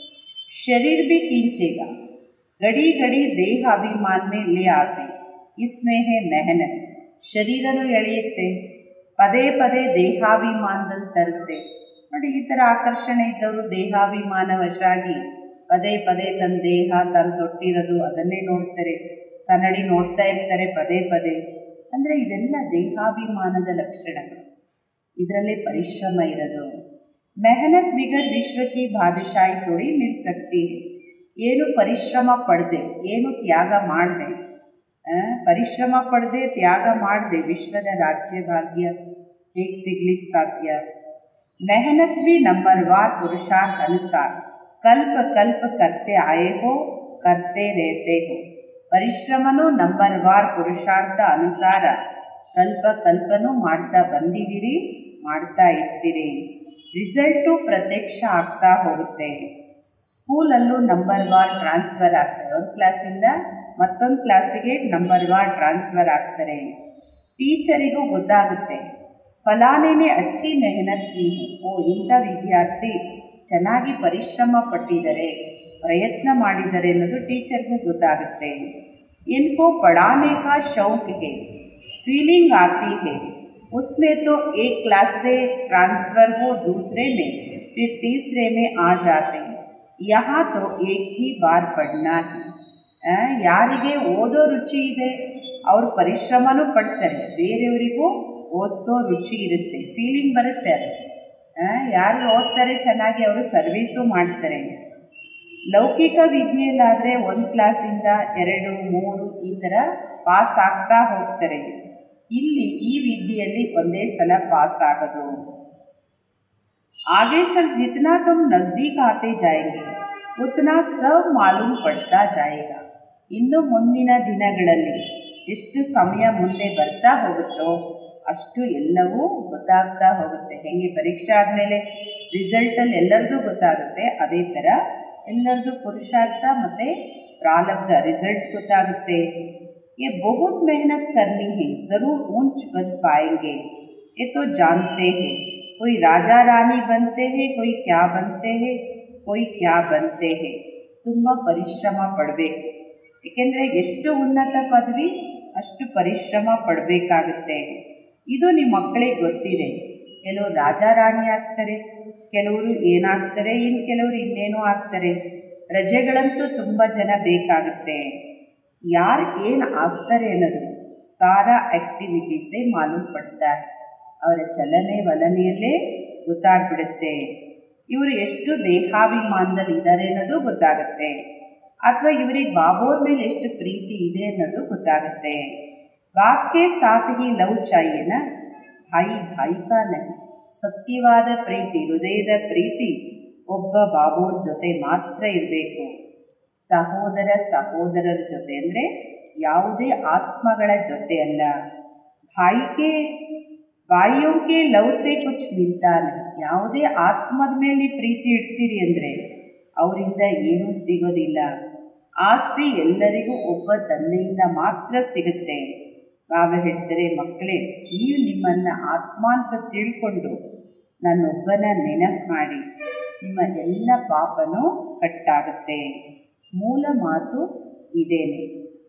ಶರೀರ भी खींचेगा घड़ी घड़ी देह अभिमान में ले आते इसमें है मेहनत ಶರೀರನೂ ಎಳೆಯುತ್ತೆ ಪದೇ ಪದೇ ದೇಹಾಭಿಮಾನದಲ್ಲಿ ತರುತ್ತೆ ನೋಡಿ ಈ ಥರ ಆಕರ್ಷಣೆ ಇದ್ದವರು ದೇಹಾಭಿಮಾನ ವಶಾಗಿ ಪದೇ ಪದೇ ತನ್ನ ದೇಹ ತಾನು ತೊಟ್ಟಿರೋದು ಅದನ್ನೇ ನೋಡ್ತಾರೆ ಕನ್ನಡಿ ನೋಡ್ತಾ ಇರ್ತಾರೆ ಪದೇ ಪದೇ ಅಂದರೆ ಇದೆಲ್ಲ ದೇಹಾಭಿಮಾನದ ಲಕ್ಷಣಗಳು ಇದರಲ್ಲೇ ಪರಿಶ್ರಮ ಇರೋದು ಮೆಹನತ್ ಬಿಗರ್ ವಿಶ್ವಕ್ಕೆ ಬಾದಶಾಹಿ ತೊಡಿ ಮಿಲ್ ಸಕ್ತಿ ಏನು ಪರಿಶ್ರಮ ಪಡೆದೆ ಏನು ತ್ಯಾಗ ಮಾಡಿದೆ ಪರಿಶ್ರಮ ಪಡೆದೆ ತ್ಯಾಗ ಮಾಡದೆ ವಿಶ್ವದ ರಾಜ್ಯ ಭಾಗ್ಯ ಹೇಗೆ ಸಿಗ್ಲಿಕ್ಕೆ ಸಾಧ್ಯ ಮೆಹನತ್ भी नंबरवार पुरुषार्थ अनुसार कल्प कल्प करते आए हो करते रहते हो ಪರಿಶ್ರಮನೂ ನಂಬರ್ವಾರ್ ಪುರುಷಾರ್ಥ ಅನುಸಾರ ಕಲ್ಪ ಕಲ್ಪನೂ ಮಾಡ್ತಾ ಬಂದಿದ್ದೀರಿ ಮಾಡ್ತಾ ಇರ್ತೀರಿ ರಿಸಲ್ಟು ಪ್ರತ್ಯಕ್ಷ ಆಗ್ತಾ ಹೋಗುತ್ತೆ ಸ್ಕೂಲಲ್ಲೂ ನಂಬರ್ ವಾರ್ ಟ್ರಾನ್ಸ್ಫರ್ ಆಗ್ತಾರೆ ಒಂದು ಕ್ಲಾಸಿಂದ ಮತ್ತೊಂದು ಕ್ಲಾಸಿಗೆ ನಂಬರ್ ವಾರ್ ಟ್ರಾನ್ಸ್ಫರ್ ಆಗ್ತಾರೆ ಟೀಚರಿಗೂ ಗೊತ್ತಾಗುತ್ತೆ ಫಲಾನೇನೆ ಅಚ್ಚಿ ಮೆಹನತ್ ಕಿ ಓ ಇಂಥ ವಿದ್ಯಾರ್ಥಿ ಚೆನ್ನಾಗಿ ಪರಿಶ್ರಮ ಪಟ್ಟಿದ್ದಾರೆ ಪ್ರಯತ್ನ ಮಾಡಿದ್ದಾರೆ ಅನ್ನೋದು ಟೀಚರ್ಗೂ ಗೊತ್ತಾಗುತ್ತೆ ಇನ್ಕೋ ಪढ़ाने का शौक है फीलिंग आती है उसमें तो एक क्लास से ट्रांसफ़र हो दूसरे में फिर तीसरे में आ जाते हैं यहाँ तो एक ही बार पढ़ना है ಯಾರಿಗೆ ಓದೋ ರುಚಿ ಇದೆ ಅವ್ರು ಪರಿಶ್ರಮನೂ ಪಡ್ತಾರೆ ಬೇರೆಯವರಿಗೂ ಓದಿಸೋ ರುಚಿ ಇರುತ್ತೆ ಫೀಲಿಂಗ್ ಬರುತ್ತೆ ಅದು ಯಾರು ಓದ್ತಾರೆ ಚೆನ್ನಾಗಿ ಅವರು ಸರ್ವೀಸು ಮಾಡ್ತಾರೆ ಲೌಕಿಕ ವಿದ್ಯೆಯಲ್ಲಾದರೆ ಒಂದು ಕ್ಲಾಸಿಂದ ಎರಡು ಮೂರು ಈ ಥರ ಪಾಸ್ ಆಗ್ತಾ ಹೋಗ್ತಾರೆ ಇಲ್ಲಿ ಈ ವಿದ್ಯೆಯಲ್ಲಿ ಒಂದೇ ಸಲ ಪಾಸ್ ಆಗೋದು आगे चल जितना तुम नज़दीक आते जाएंगे उतना सब मालूम पड़ता जाएगा ಇನ್ನು ಮುಂದಿನ ದಿನಗಳಲ್ಲಿ ಎಷ್ಟು ಸಮಯ ಮುಂದೆ ಬರ್ತಾ ಹೋಗುತ್ತೋ ಅಷ್ಟು ಎಲ್ಲವೂ ಗೊತ್ತಾಗ್ತಾ ಹೋಗುತ್ತೆ ಹೇಗೆ ಪರೀಕ್ಷೆ ಆದಮೇಲೆ ರಿಸಲ್ಟಲ್ಲಿ ಎಲ್ಲರದ್ದು ಗೊತ್ತಾಗುತ್ತೆ ಅದೇ ಥರ ಎಲ್ಲರದ್ದು ಪುರುಷಾರ್ಥ ಮತ್ತು ಪ್ರಾರಬ್ಧ ರಿಸಲ್ಟ್ ಗೊತ್ತಾಗುತ್ತೆ ये बहुत मेहनत करनी है ज़रूर ऊंच बन पाएंगे ये तो जानते हैं कोई राजा रानी बनते हैं कोई क्या बनते हैं कोई क्या बनते हैं ತುಂಬ ಪರಿಶ್ರಮ ಪಡಬೇಕು ಏಕೆಂದರೆ ಎಷ್ಟು ಉನ್ನತ ಪದವಿ ಅಷ್ಟು ಪರಿಶ್ರಮ ಪಡಬೇಕಾಗುತ್ತೆ ಇದು ನಿಮ್ಮ ಮಕ್ಕಳಿಗೆ ಗೊತ್ತಿದೆ ಕೆಲವರು ರಾಜ ರಾಣಿ ಆಗ್ತಾರೆ ಕೆಲವರು ಏನಾಗ್ತಾರೆ ಇನ್ನು ಕೆಲವರು ಇನ್ನೇನೋ ಆಗ್ತಾರೆ ರಜೆಗಳಂತೂ ತುಂಬ ಜನ ಬೇಕಾಗುತ್ತೆ ಯಾರು ಏನು ಆಗ್ತಾರೆ ಅನ್ನೋದು ಸಾರಾ ಆ್ಯಕ್ಟಿವಿಟೀಸೇ ಮಾಲೂಮ್ ಪಡ್ತಾರೆ ಅವರ ಚಲನೆ ವಲನೆಯಲ್ಲೇ ಗೊತ್ತಾಗ್ಬಿಡುತ್ತೆ ಇವರು ಎಷ್ಟು ದೇಹಾಭಿಮಾನದಲ್ಲಿ ಇದ್ದಾರೆ ಅನ್ನೋದು ಗೊತ್ತಾಗುತ್ತೆ ಅಥವಾ ಇವರಿಗೆ ಬಾಬೋರ್ ಮೇಲೆ ಎಷ್ಟು ಪ್ರೀತಿ ಇದೆ ಅನ್ನೋದು ಗೊತ್ತಾಗುತ್ತೆ ಬಾಪ್ಗೆ ಸಾಥ್ ಹಿ ಲವ್ ಚಾಯಿಯನ ಭಾಯಿ ಭಾಯಿಕಾ ನಹಿ ಸತ್ಯವಾದ ಪ್ರೀತಿ ಹೃದಯದ ಪ್ರೀತಿ ಒಬ್ಬ ಬಾಬೋರ್ ಜೊತೆ ಮಾತ್ರ ಇರಬೇಕು ಸಹೋದರ ಸಹೋದರರ ಜೊತೆ ಅಂದರೆ ಯಾವುದೇ ಆತ್ಮಗಳ ಜೊತೆ ಅಲ್ಲ ಭಾಯಿಗೆ ಬಾಯಿಯೋಕೆ ಲವ್ ಸೇ ಕುಚ್ ಮಿಲ್ತಾ ನಹಿ ಯಾವುದೇ ಆತ್ಮದ ಮೇಲೆ ನೀವು ಪ್ರೀತಿ ಇಡ್ತೀರಿ ಅಂದರೆ ಅವರಿಂದ ಏನೂ ಸಿಗೋದಿಲ್ಲ ಆಸ್ತಿ ಎಲ್ಲರಿಗೂ ಒಬ್ಬ ತಂದೆಯಿಂದ ಮಾತ್ರ ಸಿಗುತ್ತೆ ಬಾಬಾ ಹೇಳ್ತಾರೆ ಮಕ್ಕಳೇ ನೀವು ನಿಮ್ಮನ್ನು ಆತ್ಮ ಅಂತ ತಿಳ್ಕೊಂಡು ನನ್ನೊಬ್ಬನ ನೆನಪು ಮಾಡಿ ನಿಮ್ಮ ಎಲ್ಲ ಪಾಪನೂ ಕಟ್ಟಾಗುತ್ತೆ ಮೂಲ ಮಾತು ಇದೇನೆ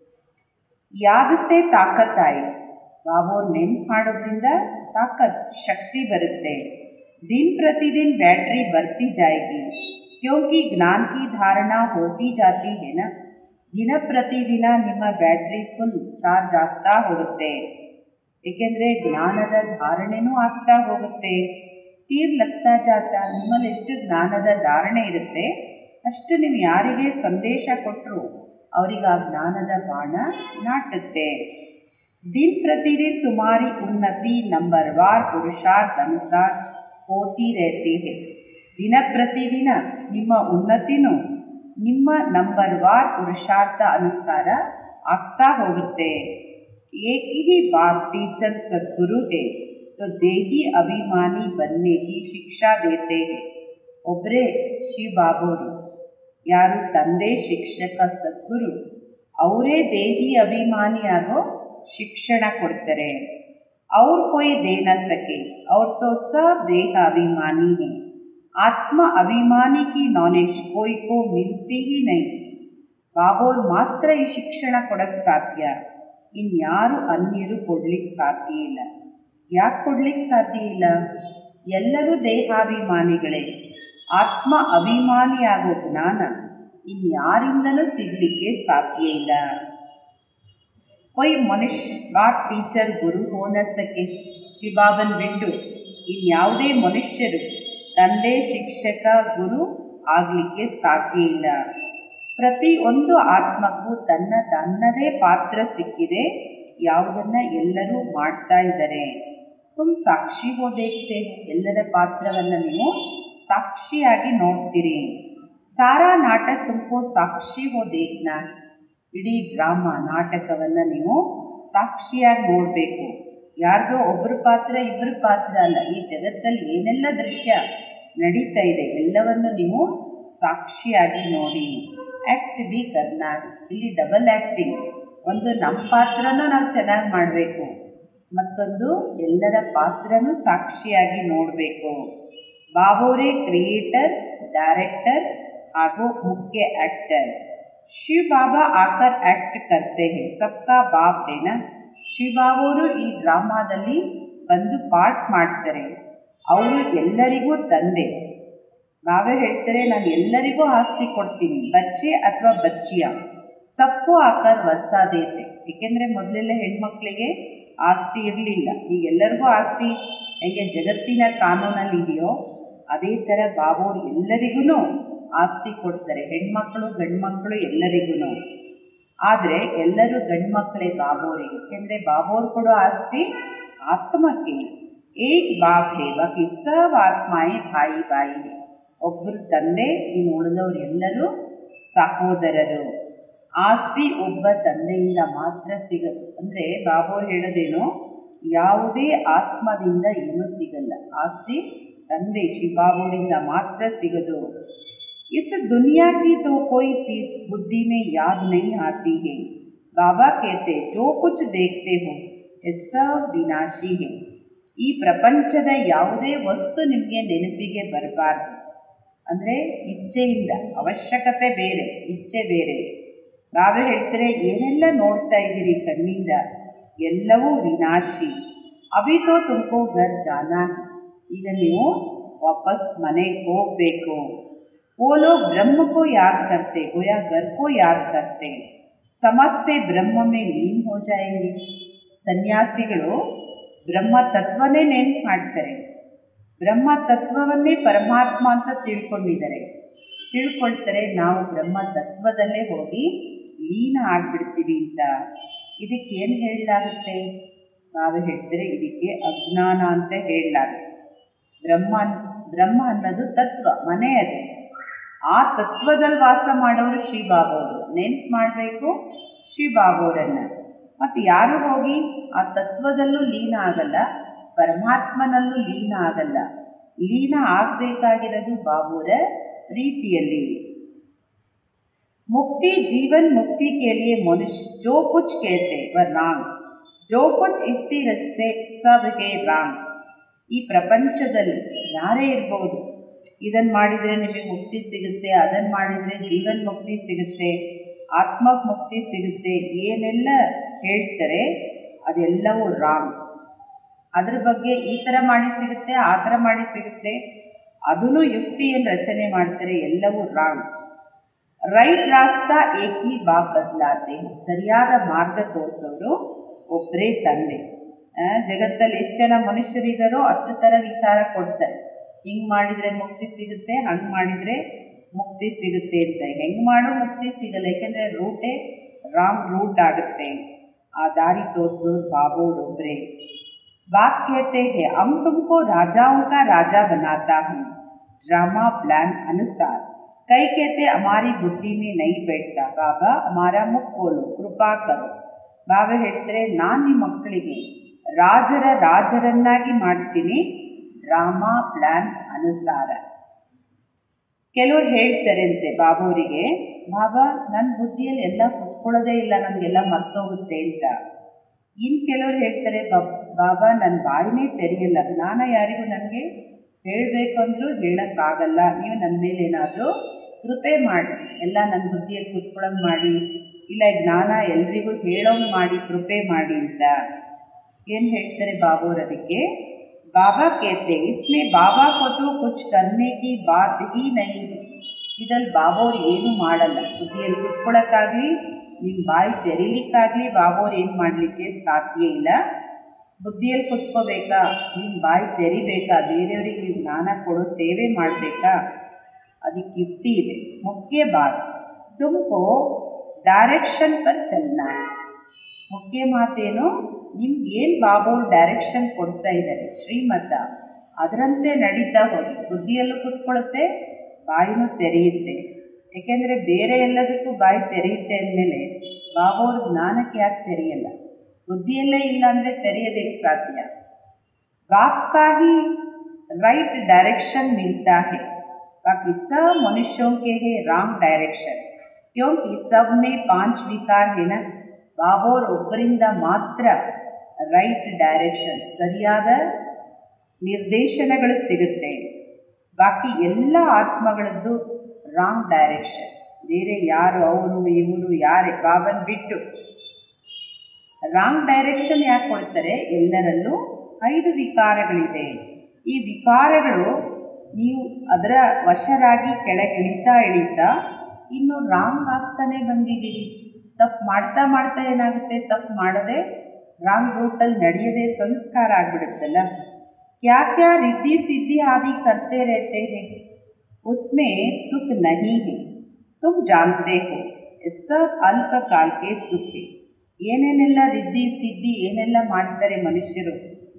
ಯಾದಸೆ ತಾಕತ್ತಾಯಿ ಬಾಬೋರ್ ನೆನ್ಪು ಮಾಡೋದ್ರಿಂದ ತಾಕತ್ ಶಕ್ತಿ ಬರುತ್ತೆ दिन प्रतिदिन बैटरी बढ़ती जाएगी क्योंकि ज्ञान की धारणा होती जाती है ना ದಿನ ಪ್ರತಿದಿನ ನಿಮ್ಮ ಬ್ಯಾಟ್ರಿ ಫುಲ್ ಚಾರ್ಜ್ ಆಗ್ತಾ ಹೋಗುತ್ತೆ ಏಕೆಂದರೆ ಜ್ಞಾನದ ಧಾರಣೆನೂ ಆಗ್ತಾ ಹೋಗುತ್ತೆ ತೀರ್ ಲಗ್ತಾ ಜಾತಾ ನಿಮ್ಮಲ್ಲಿ ಎಷ್ಟು ಜ್ಞಾನದ ಧಾರಣೆ ಇರುತ್ತೆ ಅಷ್ಟು ನೀವು ಯಾರಿಗೆ ಸಂದೇಶ ಕೊಟ್ಟರು ಅವರಿಗೆ ಆ ಜ್ಞಾನದ ಬಾಣ ನಾಟುತ್ತೆ दिन प्रतिदिन तुम्हारी उन्नति नंबरवार पुरुषार्थ अनुसार ಹೋತಿ रहती है ದಿನ ಪ್ರತಿದಿನ ನಿಮ್ಮ ಉನ್ನತಿನೂ ನಿಮ್ಮ ನಂಬರ್ ವಾರ್ ಪುರುಷಾರ್ಥ ಅನುಸಾರ ಆಗ್ತಾ ಹೋಗುತ್ತೆ एक ही बाप टीचर सदगुरु है तो देही अभिमानी बनने की ಶಿಕ್ಷಾ देते हैं ಒಬ್ಬರೇ ಶಿವ ಬಾಬೋರು ಯಾರು ತಂದೆ ಶಿಕ್ಷಕ ಸದ್ಗುರು ಅವರೇ ದೇಹಿ ಅಭಿಮಾನಿಯಾಗೋ ಶಿಕ್ಷಣ ಕೊಡ್ತಾರೆ और कोई दे न सके और तो सब देह अभिमानी है आत्मा अभिमानी की नॉलेज कोई को मिलती ही नहीं ಬಾಬೋರ್ ಮಾತ್ರ ಈ ಶಿಕ್ಷಣ ಕೊಡಕ್ಕೆ ಸಾಧ್ಯ ಇನ್ಯಾರು ಅನ್ಯರು ಕೊಡ್ಲಿಕ್ಕೆ ಸಾಧ್ಯ ಇಲ್ಲ ಯಾಕೆ ಕೊಡ್ಲಿಕ್ಕೆ ಸಾಧ್ಯ ಇಲ್ಲ ಎಲ್ಲರೂ ದೇಹಾಭಿಮಾನಿಗಳೇ ಆತ್ಮ ಅಭಿಮಾನಿಯಾಗೋ ಜ್ಞಾನ ಇನ್ಯಾರಿಂದಲೂ ಸಿಗಲಿಕ್ಕೆ ಸಾಧ್ಯ ಇಲ್ಲ कोई ಮನುಷ್ಯ ಬಾಪ್ ಟೀಚರ್ ಗುರು ಹೋ ನ ಸಕೆ ಶಿವಾಬನ್ ಬಿಟ್ಟು ಇನ್ಯಾವುದೇ ಮನುಷ್ಯರು ತಂದೆ ಶಿಕ್ಷಕ ಗುರು ಆಗಲಿಕ್ಕೆ ಸಾಧ್ಯ ಇಲ್ಲ ಪ್ರತಿಯೊಂದು ಆತ್ಮಕ್ಕೂ ತನ್ನ ತನ್ನದೇ ಪಾತ್ರ ಸಿಕ್ಕಿದೆ ಯಾವುದನ್ನು ಎಲ್ಲರೂ ಮಾಡ್ತಾ ಇದ್ದಾರೆ ತುಮ್ ಸಾಕ್ಷಿ ಹೋ ದೇಖ್ತೆ ಎಲ್ಲರ ಪಾತ್ರವನ್ನು ನೀವು ಸಾಕ್ಷಿಯಾಗಿ ನೋಡ್ತೀರಿ ಸಾರಾ ನಾಟಕ ತುಮಕೋ ಸಾಕ್ಷಿ ಹೋ ದೇಖ್ನಾ ಇಡೀ ಡ್ರಾಮಾ ನಾಟಕವನ್ನು ನೀವು ಸಾಕ್ಷಿಯಾಗಿ ನೋಡಬೇಕು ಯಾರ್ದೋ ಒಬ್ಬರ ಪಾತ್ರ ಇಬ್ಬರ ಪಾತ್ರ ಅಲ್ಲ ಈ ಜಗತ್ತಲ್ಲಿ ಏನೆಲ್ಲ ದೃಶ್ಯ ನಡೀತಾ ಇದೆ ಎಲ್ಲವನ್ನು ನೀವು ಸಾಕ್ಷಿಯಾಗಿ ನೋಡಿ ಆ್ಯಕ್ಟ್ ಬಿ ಕರ್ನಾಡ್ ಇಲ್ಲಿ ಡಬಲ್ ಆ್ಯಕ್ಟಿಂಗ್ ಒಂದು ನಮ್ಮ ಪಾತ್ರನೂ ನಾವು ಚೆನ್ನಾಗಿ ಮಾಡಬೇಕು ಮತ್ತೊಂದು ಎಲ್ಲರ ಪಾತ್ರನೂ ಸಾಕ್ಷಿಯಾಗಿ ನೋಡಬೇಕು ಬಾಬೋರೇ ಕ್ರಿಯೇಟರ್ ಡೈರೆಕ್ಟರ್ ಹಾಗೂ ಮುಖ್ಯ ಆ್ಯಕ್ಟರ್ ಶಿವ ಬಾಬಾ ಆಕರ್ ಆ್ಯಕ್ಟ್ ಕರ್ತೆ ಹೇ ಸಬ್ಕಾ ಬಾಪ್ ಏನ ಶಿವ ಬಾಬೋರು ಈ ಡ್ರಾಮಾದಲ್ಲಿ ಬಂದು ಪಾರ್ಟ್ ಮಾಡ್ತಾರೆ ಅವರು ಎಲ್ಲರಿಗೂ ತಂದೆ ನಾವೇ ಹೇಳ್ತಾರೆ ನಾನು ಎಲ್ಲರಿಗೂ ಆಸ್ತಿ ಕೊಡ್ತೀನಿ ಬಚ್ಚೆ ಅಥವಾ ಬಚ್ಚಿಯ ಸಬ್ಬು ಆಕಾರ ವರ್ಸಾದೇತೆ ಏಕೆಂದರೆ ಮೊದಲೆಲ್ಲ ಹೆಣ್ಮಕ್ಳಿಗೆ ಆಸ್ತಿ ಇರಲಿಲ್ಲ ಈಗ ಎಲ್ಲರಿಗೂ ಆಸ್ತಿ ಹೆಂಗೆ ಜಗತ್ತಿನ ಕಾನೂನಲ್ಲಿ ಇದೆಯೋ ಅದೇ ಥರ ಬಾಬೋರು ಎಲ್ಲರಿಗೂ ಆಸ್ತಿ ಕೊಡ್ತಾರೆ ಹೆಣ್ಮಕ್ಳು ಗಂಡ್ಮಕ್ಳು ಎಲ್ಲರಿಗೂ ಆದರೆ ಎಲ್ಲರೂ ಗಂಡ್ಮಕ್ಳೇ ಬಾಬೋರಿಗೆ ಯಾಕೆಂದರೆ ಬಾಬೋರು ಕೊಡೋ ಆಸ್ತಿ ಆತ್ಮಕ್ಕೆ ಏಕ್ ಬಾಪ್ ಹೇ ಬಾಕಿ ಸಬ್ ಆತ್ಮಾಯೇ ಬಾಯಿ ಬಾಯಿ ಹೇ ಒಬ್ಬರು ತಂದೆ ಇನ್ನು ಉಳಿದವರು ಎಲ್ಲರೂ ಸಹೋದರರು ಆಸ್ತಿ ಒಬ್ಬ ತಂದೆಯಿಂದ ಮಾತ್ರ ಸಿಗದು ಅಂದರೆ ಬಾಬೋರು ಹೇಳೋದೇನು ಯಾವುದೇ ಆತ್ಮದಿಂದ ಏನೂ ಸಿಗಲ್ಲ ಆಸ್ತಿ ತಂದೆ ಶಿವಬಾಬೋರಿಂದ ಮಾತ್ರ ಸಿಗದು इस दुनिया की तो कोई चीज़ बुद्धि में याद नहीं आती है बाबा कहते जो कुछ देखते हो ये सब ವಿನಾಶಿ है ಈ ಪ್ರಪಂಚದ ಯಾವುದೇ ವಸ್ತು ನಿಮಗೆ ನೆನಪಿಗೆ ಬರಬಾರ್ದು ಅಂದರೆ ಇಚ್ಛೆಯಿಂದ ಅವಶ್ಯಕತೆ ಬೇರೆ ಇಚ್ಛೆ ಬೇರೆ ನಾವೇ ಹೇಳ್ತಾರೆ ಏನೆಲ್ಲ ನೋಡ್ತಾ ಇದ್ದೀರಿ ಕಣ್ಣಿಂದ ಎಲ್ಲವೂ ವಿನಾಶಿ ಅವಿತೋ ತುಮಕೋ ಗರ್ ಜಾನ ಈಗ ನೀವು ವಾಪಸ್ ಮನೆಗೆ ಹೋಗಬೇಕು वो लोग ब्रह्म को याद करते हो या घर को याद करते ಸಮಸ್ತೆ ಬ್ರಹ್ಮ ಮೇ ಲೀನ್ ಹೋ ಜಾಯಂಗೆ ಸನ್ಯಾಸಿಗಳು ಬ್ರಹ್ಮ ತತ್ವನೇ ನೆನ್ಪು ಮಾಡ್ತಾರೆ ಬ್ರಹ್ಮ ತತ್ವವನ್ನೇ ಪರಮಾತ್ಮ ಅಂತ ತಿಳ್ಕೊಂಡಿದ್ದಾರೆ ತಿಳ್ಕೊಳ್ತಾರೆ ನಾವು ಬ್ರಹ್ಮ ತತ್ವದಲ್ಲೇ ಹೋಗಿ ಲೀನ ಆಗಿಬಿಡ್ತೀವಿ ಅಂತ ಇದಕ್ಕೆ ಏನು ಹೇಳಲಾಗುತ್ತೆ ನಾವು ಹೇಳ್ತಾರೆ ಇದಕ್ಕೆ ಅಜ್ಞಾನ ಅಂತ ಹೇಳಲಾಗುತ್ತೆ ಬ್ರಹ್ಮ ಬ್ರಹ್ಮ ಅನ್ನೋದು ತತ್ವ ಮನೆ ಅದು ಆ ತತ್ವದಲ್ಲಿ ವಾಸ ಮಾಡೋರು ಶ್ರೀಬಾಬವರು ನೆನ್ಪು ಮಾಡಬೇಕು ಶ್ರೀಬಾಬವರನ್ನು ಮತ್ತು ಯಾರು ಹೋಗಿ ಆ ತತ್ವದಲ್ಲೂ ಲೀನ ಆಗಲ್ಲ ಪರಮಾತ್ಮನಲ್ಲೂ ಲೀನ ಆಗಲ್ಲ ಲೀನ ಆಗಬೇಕಾಗಿರೋದು ಬಾಬುರ ಪ್ರೀತಿಯಲ್ಲಿ मुक्ति जीवन मुक्ति के लिए मनुष्य जो कुछ कहते वह रांग जो कुछ ಇತ್ತಿ ರಚತೆ ಸಬ್ಗೆ ರಾಂಗ್ ಈ ಪ್ರಪಂಚದಲ್ಲಿ ಯಾರೇ ಇರ್ಬೋದು ಇದನ್ನು ಮಾಡಿದರೆ ನಿಮಗೆ ಮುಕ್ತಿ ಸಿಗುತ್ತೆ ಅದನ್ನು ಮಾಡಿದರೆ ಜೀವನ್ ಮುಕ್ತಿ ಸಿಗುತ್ತೆ ಆತ್ಮ ಮುಕ್ತಿ ಸಿಗುತ್ತೆ ಏನೆಲ್ಲ ಹೇಳ್ತಾರೆ ಅದೆಲ್ಲವೂ ರಾಂಗ್ ಅದ್ರ ಬಗ್ಗೆ ಈ ಥರ ಮಾಡಿ ಸಿಗುತ್ತೆ ಆ ಥರ ಮಾಡಿ ಸಿಗುತ್ತೆ ಅದನ್ನು ಯುಕ್ತಿಯನ್ನು ರಚನೆ ಮಾಡ್ತಾರೆ ಎಲ್ಲವೂ ರಾಂಗ್ ರೈಟ್ ರಾಸ್ತಾ ಏಕಿ ಬಾಪ್ ಬದಲಾತೆ ಸರಿಯಾದ ಮಾರ್ಗ ತೋರಿಸೋರು ಒಬ್ಬರೇ ತಂದೆ ಜಗತ್ತಲ್ಲಿ ಎಷ್ಟು ಜನ ಮನುಷ್ಯರಿದ್ದಾರೋ ಅಷ್ಟು ಥರ ವಿಚಾರ ಕೊಡ್ತಾರೆ ಹಿಂಗೆ ಮಾಡಿದರೆ ಮುಕ್ತಿ ಸಿಗುತ್ತೆ ಹಂಗೆ ಮಾಡಿದರೆ ಮುಕ್ತಿ ಸಿಗುತ್ತೆ ಅಂತ ಹೆಂಗೆ ಮಾಡೋ ಮುಕ್ತಿ ಸಿಗಲ್ಲ ಯಾಕೆಂದರೆ ರೂಟೇ ರಾಂಗ್ ರೂಟ್ ಆಗುತ್ತೆ ಆ ದಾರಿ ತೋರಿಸೋರು ಬಾಬೋರೊಬ್ಬರೇ ಬಾಪ್ कहते हैं हम तुमको राजाओं का राजा बनाता हूँ ड्रामा प्लान अनुसार कई कहते हमारी बुद्धि में नहीं बैठता बाबा हमारा मुख खोलो ಕೃಪಾ ಕರೋ ಬಾಬಾ ಹೇಳ್ತಾರೆ ನಾನು ನಿಮ್ಮ ಮಕ್ಕಳಿಗೆ ರಾಜರ ರಾಜರನ್ನಾಗಿ ಮಾಡ್ತೀನಿ ಡ್ರಾಮಾ ಪ್ಲಾನ್ ಅನುಸಾರ ಕೆಲವ್ರು ಹೇಳ್ತಾರೆ ಅಂತೆ ಬಾಬಾವರಿಗೆ ಬಾಬಾ ನನ್ನ ಬುದ್ಧಿಯಲ್ಲಿ ಎಲ್ಲ ಕುತ್ಕೊಳ್ಳೋದೇ ಇಲ್ಲ ನನಗೆಲ್ಲ ಮರ್ತೋಗುತ್ತೆ ಅಂತ ಇನ್ನು ಕೆಲವ್ರು ಹೇಳ್ತಾರೆ ಬಾಬಾ ನನ್ನ ಬಾಯಿನೇ ತೆರೆಯಲ್ಲ ಜ್ಞಾನ ಯಾರಿಗೂ ನನಗೆ ಹೇಳಬೇಕು ಅಂದರೂ ಹೇಳೋಕ್ಕಾಗಲ್ಲ ನೀವು ನನ್ನ ಮೇಲೆ ಏನಾದರೂ ಕೃಪೆ ಮಾಡಿ ಎಲ್ಲ ನನ್ನ ಬುದ್ಧಿಯಲ್ಲಿ ಕುತ್ಕೊಳ್ಳೋಂಗೆ ಮಾಡಿ ಇಲ್ಲ ಜ್ಞಾನ ಎಲ್ರಿಗೂ ಹೇಳೋಂಗೆ ಮಾಡಿ ಕೃಪೆ ಮಾಡಿ ಅಂತ ಏನು ಹೇಳ್ತಾರೆ ಬಾಬೋರು ಅದಕ್ಕೆ ಬಾಬಾ ಕೇತೆ ಇಸ್ಮೇ ಬಾಬಾ ಕೊತು ಕುಚ್ ಕರ್ನೆ ಕಿ ಬಾತ್ ಹಿ ನಹಿ ಇದ್ರಲ್ಲಿ ಬಾಬೋರು ಏನು ಮಾಡಲ್ಲ ಬುದ್ಧಿಯಲ್ಲಿ ಕುತ್ಕೊಳ್ಳೋಕ್ಕಾಗಲಿ ನಿಮ್ಮ ಬಾಯಿ ತೆರೀಲಿಕ್ಕಾಗಲಿ ಬಾಬೋರು ಏನು ಮಾಡಲಿಕ್ಕೆ ಸಾಧ್ಯ ಇಲ್ಲ ಬುದ್ಧಿಯಲ್ಲಿ ಕುತ್ಕೋಬೇಕಾ ನಿಮ್ಮ ಬಾಯಿ ತೆರಿಬೇಕಾ ಬೇರೆಯವ್ರಿಗೆ ನೀವು ಜ್ಞಾನ ಕೊಡೋ ಸೇವೆ ಮಾಡಬೇಕಾ ಅದಕ್ಕೆ ಯುಕ್ತಿ ಇದೆ ಮುಖ್ಯ ಬಾತ್ ತುಮಕೋ ಡೈರೆಕ್ಷನ್ ಪರ್ ಚಲನ ಮುಖ್ಯ ಮಾತೇನು ನಿಮ್ಗೆ ಏನು ಬಾಬೋರು ಡೈರೆಕ್ಷನ್ ಕೊಡ್ತಾ ಇದ್ದಾರೆ ಶ್ರೀಮತ ಅದರಂತೆ ನಡೀತಾ ಹೋಗಿ ಬುದ್ಧಿಯಲ್ಲೂ ಕೂತ್ಕೊಳ್ಳುತ್ತೆ ಬಾಯಿನೂ ತೆರೆಯುತ್ತೆ ಏಕೆಂದರೆ ಬೇರೆ ಎಲ್ಲದಕ್ಕೂ ಬಾಯಿ ತೆರೆಯುತ್ತೆ ಅಂದಮೇಲೆ ಬಾಬೋರು ಜ್ಞಾನಕ್ಕೆ ಯಾಕೆ ತೆರೆಯಲ್ಲ ಬುದ್ಧಿಯಲ್ಲೇ ಇಲ್ಲ ಅಂದರೆ ತೆರೆಯೋದಕ್ಕೆ ಸಾಧ್ಯ बाप का ही राइट डायरेक्शन मिलता है बाकी सब मनुष्यों के है रॉन्ग डायरेक्शन क्योंकि सब में पांच विकार है ना ಬಾಬೋರ್ ಒಬ್ಬರಿಂದ ಮಾತ್ರ ರೈಟ್ ಡೈರೆಕ್ಷನ್ ಸರಿಯಾದ ನಿರ್ದೇಶನಗಳು ಸಿಗುತ್ತೆ ಬಾಕಿ ಎಲ್ಲ ಆತ್ಮಗಳದ್ದು ರಾಂಗ್ ಡೈರೆಕ್ಷನ್ ಬೇರೆ ಯಾರು ಅವರು ಇವರು ಯಾರೇ ಬಾಬನ್ ಬಿಟ್ಟು ರಾಂಗ್ ಡೈರೆಕ್ಷನ್ ಯಾಕೆ ಕೊಡ್ತಾರೆ ಎಲ್ಲರಲ್ಲೂ ಐದು ವಿಕಾರಗಳಿದೆ ಈ ವಿಕಾರಗಳು ನೀವು ಅದರ ವಶರಾಗಿ ಕೆಳಗಿಳಿತಾ ಇಳಿತಾ ಇನ್ನು ರಾಂಗ್ ಆಗ್ತಾನೆ ಬಂದಿದ್ದೀರಿ ತಪ್ಪು ಮಾಡ್ತಾ ಮಾಡ್ತಾ ಏನಾಗುತ್ತೆ ತಪ್ಪು ಮಾಡದೆ ರಾಂಗ್ ರೂಟಲ್ಲಿ ನಡೆಯದೆ ಸಂಸ್ಕಾರ ಆಗಿಬಿಡುತ್ತಲ್ಲ क्या क्या रिद्धि सिद्धि आदि करते रहते हैं उसमें सुख नहीं है तुम जानते हो ये सब अल्पकाल के सुख है ಏನೇನೆಲ್ಲ ರಿದ್ದಿ ಸಿದ್ಧಿ ಏನೆಲ್ಲ ಮಾಡ್ತಾರೆ ಮನುಷ್ಯರು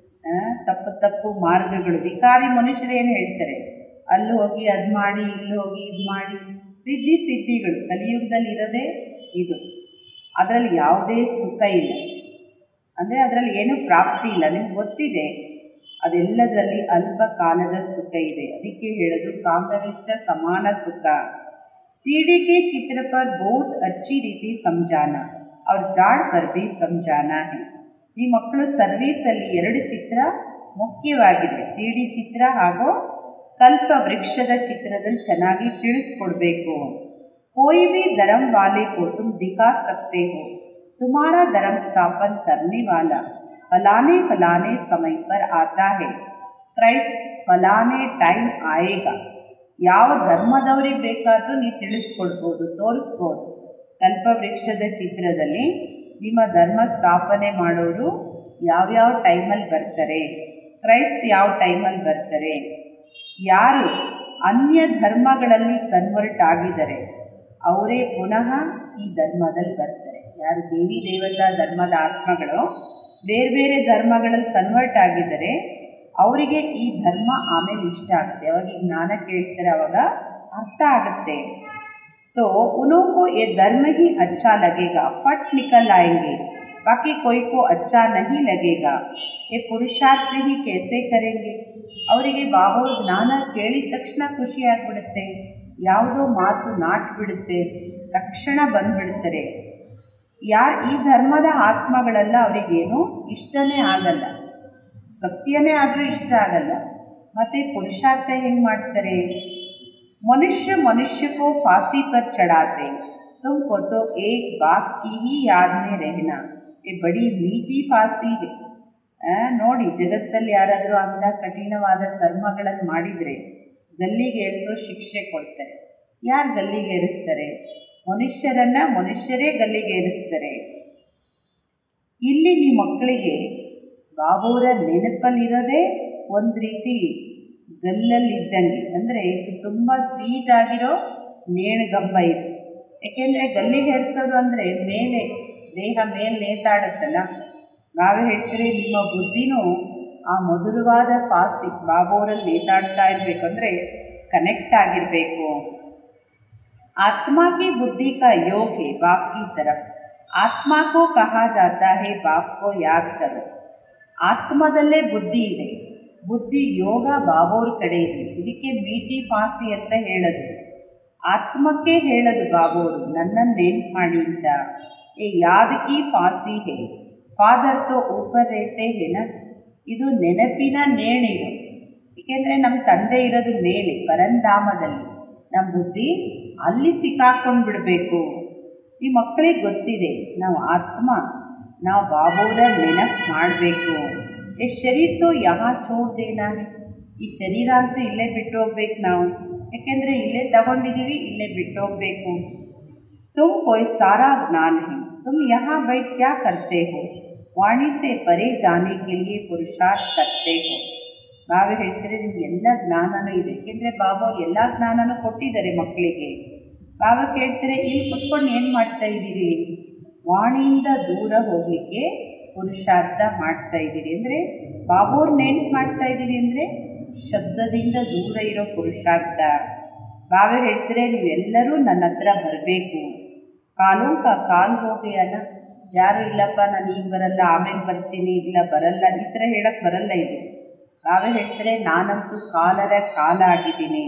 ತಪ್ಪು ತಪ್ಪು ಮಾರ್ಗಗಳು ವಿಕಾರಿ ಮನುಷ್ಯರು ಏನು ಹೇಳ್ತಾರೆ ಅಲ್ಲಿ ಹೋಗಿ ಅದು ಮಾಡಿ ಇಲ್ಲಿ ಹೋಗಿ ಇದು ಮಾಡಿ ರಿದ್ದಿ ಸಿದ್ಧಿಗಳು ಕಲಿಯುಗದಲ್ಲಿ ಇರೋದೇ ಇದು ಅದರಲ್ಲಿ ಯಾವುದೇ ಸುಖ ಇಲ್ಲ ಅಂದರೆ ಅದರಲ್ಲಿ ಏನೂ ಪ್ರಾಪ್ತಿ ಇಲ್ಲ ನಿಮ್ಗೆ ಗೊತ್ತಿದೆ ಅದೆಲ್ಲದರಲ್ಲಿ ಅಲ್ಪ ಕಾಲದ ಸುಖ ಇದೆ ಅದಕ್ಕೆ ಹೇಳೋದು ಕಾಂಗವಿಷ್ಟ ಸಮಾನ ಸುಖ सीढ़ी के चित्र पर बहुत अच्छी रीति समझाना और ಜಾಡ್ पर भी समझाना है ಈ ಮಕ್ಕಳು ಸರ್ವೀಸಲ್ಲಿ ಎರಡು ಚಿತ್ರ ಮುಖ್ಯವಾಗಿದೆ ಸಿ ಡಿ ಚಿತ್ರ ಹಾಗೂ ಕಲ್ಪ ವೃಕ್ಷದ ಚಿತ್ರದಲ್ಲಿ ಚೆನ್ನಾಗಿ ತಿಳಿಸ್ಕೊಡ್ಬೇಕು कोई भी धर्म वाले को तुम दिखा सकते हो तुम्हारा धर्म स्थापन करने वाला फलाने फलाने समय पर आता है ಕ್ರೈಸ್ಟ್ ಫಲಾನೆ ಟೈಮ್ ಆಯೇಗ ಯಾವ ಧರ್ಮದವ್ರಿಗೆ ಬೇಕಾದರೂ ನೀವು ತಿಳಿಸ್ಕೊಡ್ಬೋದು ತೋರಿಸ್ಬೋದು ಕಲ್ಪವೃಕ್ಷದ ಚಿತ್ರದಲ್ಲಿ ನಿಮ್ಮ ಧರ್ಮ ಸ್ಥಾಪನೆ ಮಾಡೋರು ಯಾವ್ಯಾವ ಟೈಮಲ್ಲಿ ಬರ್ತಾರೆ ಕ್ರೈಸ್ಟ್ ಯಾವ ಟೈಮಲ್ಲಿ ಬರ್ತಾರೆ ಯಾರು ಅನ್ಯ ಧರ್ಮಗಳಲ್ಲಿ ಕನ್ವರ್ಟ್ ಆಗಿದ್ದಾರೆ ಅವರೇ ಪುನಃ ಈ ಧರ್ಮದಲ್ಲಿ ಬರ್ತಾರೆ ಯಾರು ದೇವಿ ದೇವತಾ ಧರ್ಮದ ಆತ್ಮಗಳು ಬೇರೆ ಬೇರೆ ಧರ್ಮಗಳಲ್ಲಿ ಕನ್ವರ್ಟ್ ಆಗಿದ್ದಾರೆ ಅವರಿಗೆ ಈ ಧರ್ಮ ಆಮೇಲೆ ಇಷ್ಟ ಆಗುತ್ತೆ ಅವಾಗ ಈ ಜ್ಞಾನ ಕೇಳ್ತಾರೆ ಅವಾಗ ಅರ್ಥ ಆಗುತ್ತೆ तो उनको ये धर्म ही अच्छा लगेगा फट निकल आएंगे बाकी कोई को अच्छा नहीं लगेगा ये पुरुषार्थ ही कैसे करेंगे ಅವರಿಗೆ ಬಾಬಾವ್ರ ಜ್ಞಾನ ಕೇಳಿದ ತಕ್ಷಣ ಖುಷಿ ಆಗ್ಬಿಡುತ್ತೆ ಯಾವುದೋ ಮಾತು ನಾಟ್ಬಿಡುತ್ತೆ ತಕ್ಷಣ ಬಂದ್ಬಿಡ್ತಾರೆ ಯಾರು ಈ ಧರ್ಮದ ಆತ್ಮಗಳೆಲ್ಲ ಅವರಿಗೇನು ಇಷ್ಟನೇ ಆಗಲ್ಲ ಸತ್ಯನೇ ಆದರೂ ಇಷ್ಟ ಆಗಲ್ಲ ಮತ್ತು ಪುರುಷಾರ್ಥ ಹೆಂಗೆ ಮಾಡ್ತಾರೆ मनुष्य मनुष्य को फांसी पर चढ़ाते तुमको तो एक बाप की ही याद में रहना ये बड़ी मीठी फांसी है ಆ, ನೋಡಿ ಜಗತ್ತಲ್ಲಿ ಯಾರಾದರೂ ಅಂಥ ಕಠಿಣವಾದ ಕರ್ಮಗಳನ್ನು ಮಾಡಿದರೆ ಗಲ್ಲಿಗೆ ಏರಿಸೋ ಶಿಕ್ಷೆ ಕೊಡ್ತಾರೆ ಯಾರು ಗಲ್ಲಿಗೆ ಏರಿಸ್ತಾರೆ ಮನುಷ್ಯರನ್ನು ಮನುಷ್ಯರೇ ಗಲ್ಲಿಗೆ ಏರಿಸ್ತಾರೆ ಇಲ್ಲಿ ನಿಮ್ಮ ಮಕ್ಕಳಿಗೆ ಬಾಬುವರ ನೆನಪಲ್ಲಿರೋದೇ ಒಂದು ರೀತಿ ಗಲ್ಲಲ್ಲಿದ್ದಂಗೆ ಅಂದರೆ ಇದು ತುಂಬ ಸ್ವೀಟ್ ಆಗಿರೋ ನೇಣುಗಂಬ ಇದು ಯಾಕೆಂದರೆ ಗಲ್ಲಿಗೆ ಹೇರಿಸೋದು ಅಂದರೆ ಮೇಲೆ ದೇಹ ಮೇಲೆ ನೇತಾಡುತ್ತಲ್ಲ ನಾವೇ ಹೇಳ್ತೀರಿ ನಿಮ್ಮ ಬುದ್ಧಿನೂ ಆ ಮಧುರವಾದ ಫಾಸಿ ಬಾಬೋರಲ್ಲಿ ನೇತಾಡ್ತಾ ಇರಬೇಕು ಅಂದರೆ ಕನೆಕ್ಟ್ ಆಗಿರಬೇಕು आत्मा की बुद्धि का योग है बाप की तरफ आत्मा को कहा जाता है बाप को याद करो ಆತ್ಮದಲ್ಲೇ ಬುದ್ಧಿ ಇದೆ ಬುದ್ಧಿ ಯೋಗ ಬಾಬೋರ್ ಕಡೆ ಇದೆ ಇದಕ್ಕೆ ಮೀಟಿ ಫಾಸಿ ಅಂತ ಹೇಳೋದು ಆತ್ಮಕ್ಕೆ ಹೇಳೋದು ಬಾಬೋರು ನನ್ನನ್ನು ನೆನ್ಪು ಮಾಡಿ ಅಂತ ಏ ಯಾದಕಿ ಫಾಸಿ ಹೇ ಫಾದರ್ ತೋ ಊಪರ್ ರೇತೆ ಹೇನ ಇದು ನೆನಪಿನ ನೇಣಿದು ಏಕೆಂದರೆ ನಮ್ಮ ತಂದೆ ಇರೋದು ಮೇಲೆ ಪರಂಧಾಮದಲ್ಲಿ ನಮ್ಮ ಬುದ್ಧಿ ಅಲ್ಲಿ ಸಿಕ್ಕಾಕೊಂಡು ಬಿಡಬೇಕು ಈ ಮಕ್ಕಳಿಗೆ ಗೊತ್ತಿದೆ ನಾವು ಆತ್ಮ ನಾವು ಬಾಬೋರ ನೆನಪು ಮಾಡಬೇಕು ಈ ಶರೀರ ತೋ ಯಹಾ ಚೋಡ್ ದೇನಾ ಹೈ ಈ ಶರೀರ ಅಂತೂ ಇಲ್ಲೇ ಬಿಟ್ಟು ಹೋಗ್ಬೇಕು ನಾವು ಯಾಕೆಂದರೆ ಇಲ್ಲೇ ತಗೊಂಡಿದ್ದೀವಿ ಇಲ್ಲೇ ಬಿಟ್ಟು ಹೋಗಬೇಕು तुम कोई सारा ज्ञान है तुम यहाँ बैठ क्या करते हो वाणी से परे जाने के लिए पुरुषार्थ करते हो ನಾವೇ ಹೇಳ್ತಾರೆ ನಿಮ್ಗೆ ಎಲ್ಲ ಜ್ಞಾನನೂ ಇದೆ ಏಕೆಂದರೆ ಬಾಬಾ ಅವ್ರು ಎಲ್ಲ ಜ್ಞಾನನೂ ಕೊಟ್ಟಿದ್ದಾರೆ ಮಕ್ಕಳಿಗೆ ಬಾಬಾ ಕೇಳ್ತಾರೆ ಇಲ್ಲಿ ಕುತ್ಕೊಂಡು ಏನು ಮಾಡ್ತಾ ಇದ್ದೀರಿ ವಾಣಿಯಿಂದ ದೂರ ಹೋಗಲಿಕ್ಕೆ ಪುರುಷಾರ್ಥ ಮಾಡ್ತಾ ಇದ್ದೀರಿ ಅಂದರೆ ಬಾಬೋರ್ ನೆನ್ಪು ಮಾಡ್ತಾ ಇದ್ದೀರಿ ಅಂದರೆ ಶಬ್ದದಿಂದ ದೂರ ಇರೋ ಪುರುಷಾರ್ಥ ಬಾಬಾ ಹೇಳ್ತಾರೆ ನೀವೆಲ್ಲರೂ ನನ್ನ ಹತ್ರ ಬರಬೇಕು ಕಾಲು ಕಾ ಕಾಲು ಹೋಗಿಯಲ್ಲ ಯಾರು ಇಲ್ಲಪ್ಪ ನಾನು ಈಗ ಬರಲ್ಲ ಆಮೇಲೆ ಬರ್ತೀನಿ ಇಲ್ಲ ಬರಲ್ಲ ಈ ಥರ ಹೇಳಕ್ಕೆ ಬರಲ್ಲ ಇದು ಬಾಬಾ ಹೇಳ್ತಾರೆ ನಾನಂತೂ ಕಾಲರ ಕಾಲ ಆಗಿದ್ದೀನಿ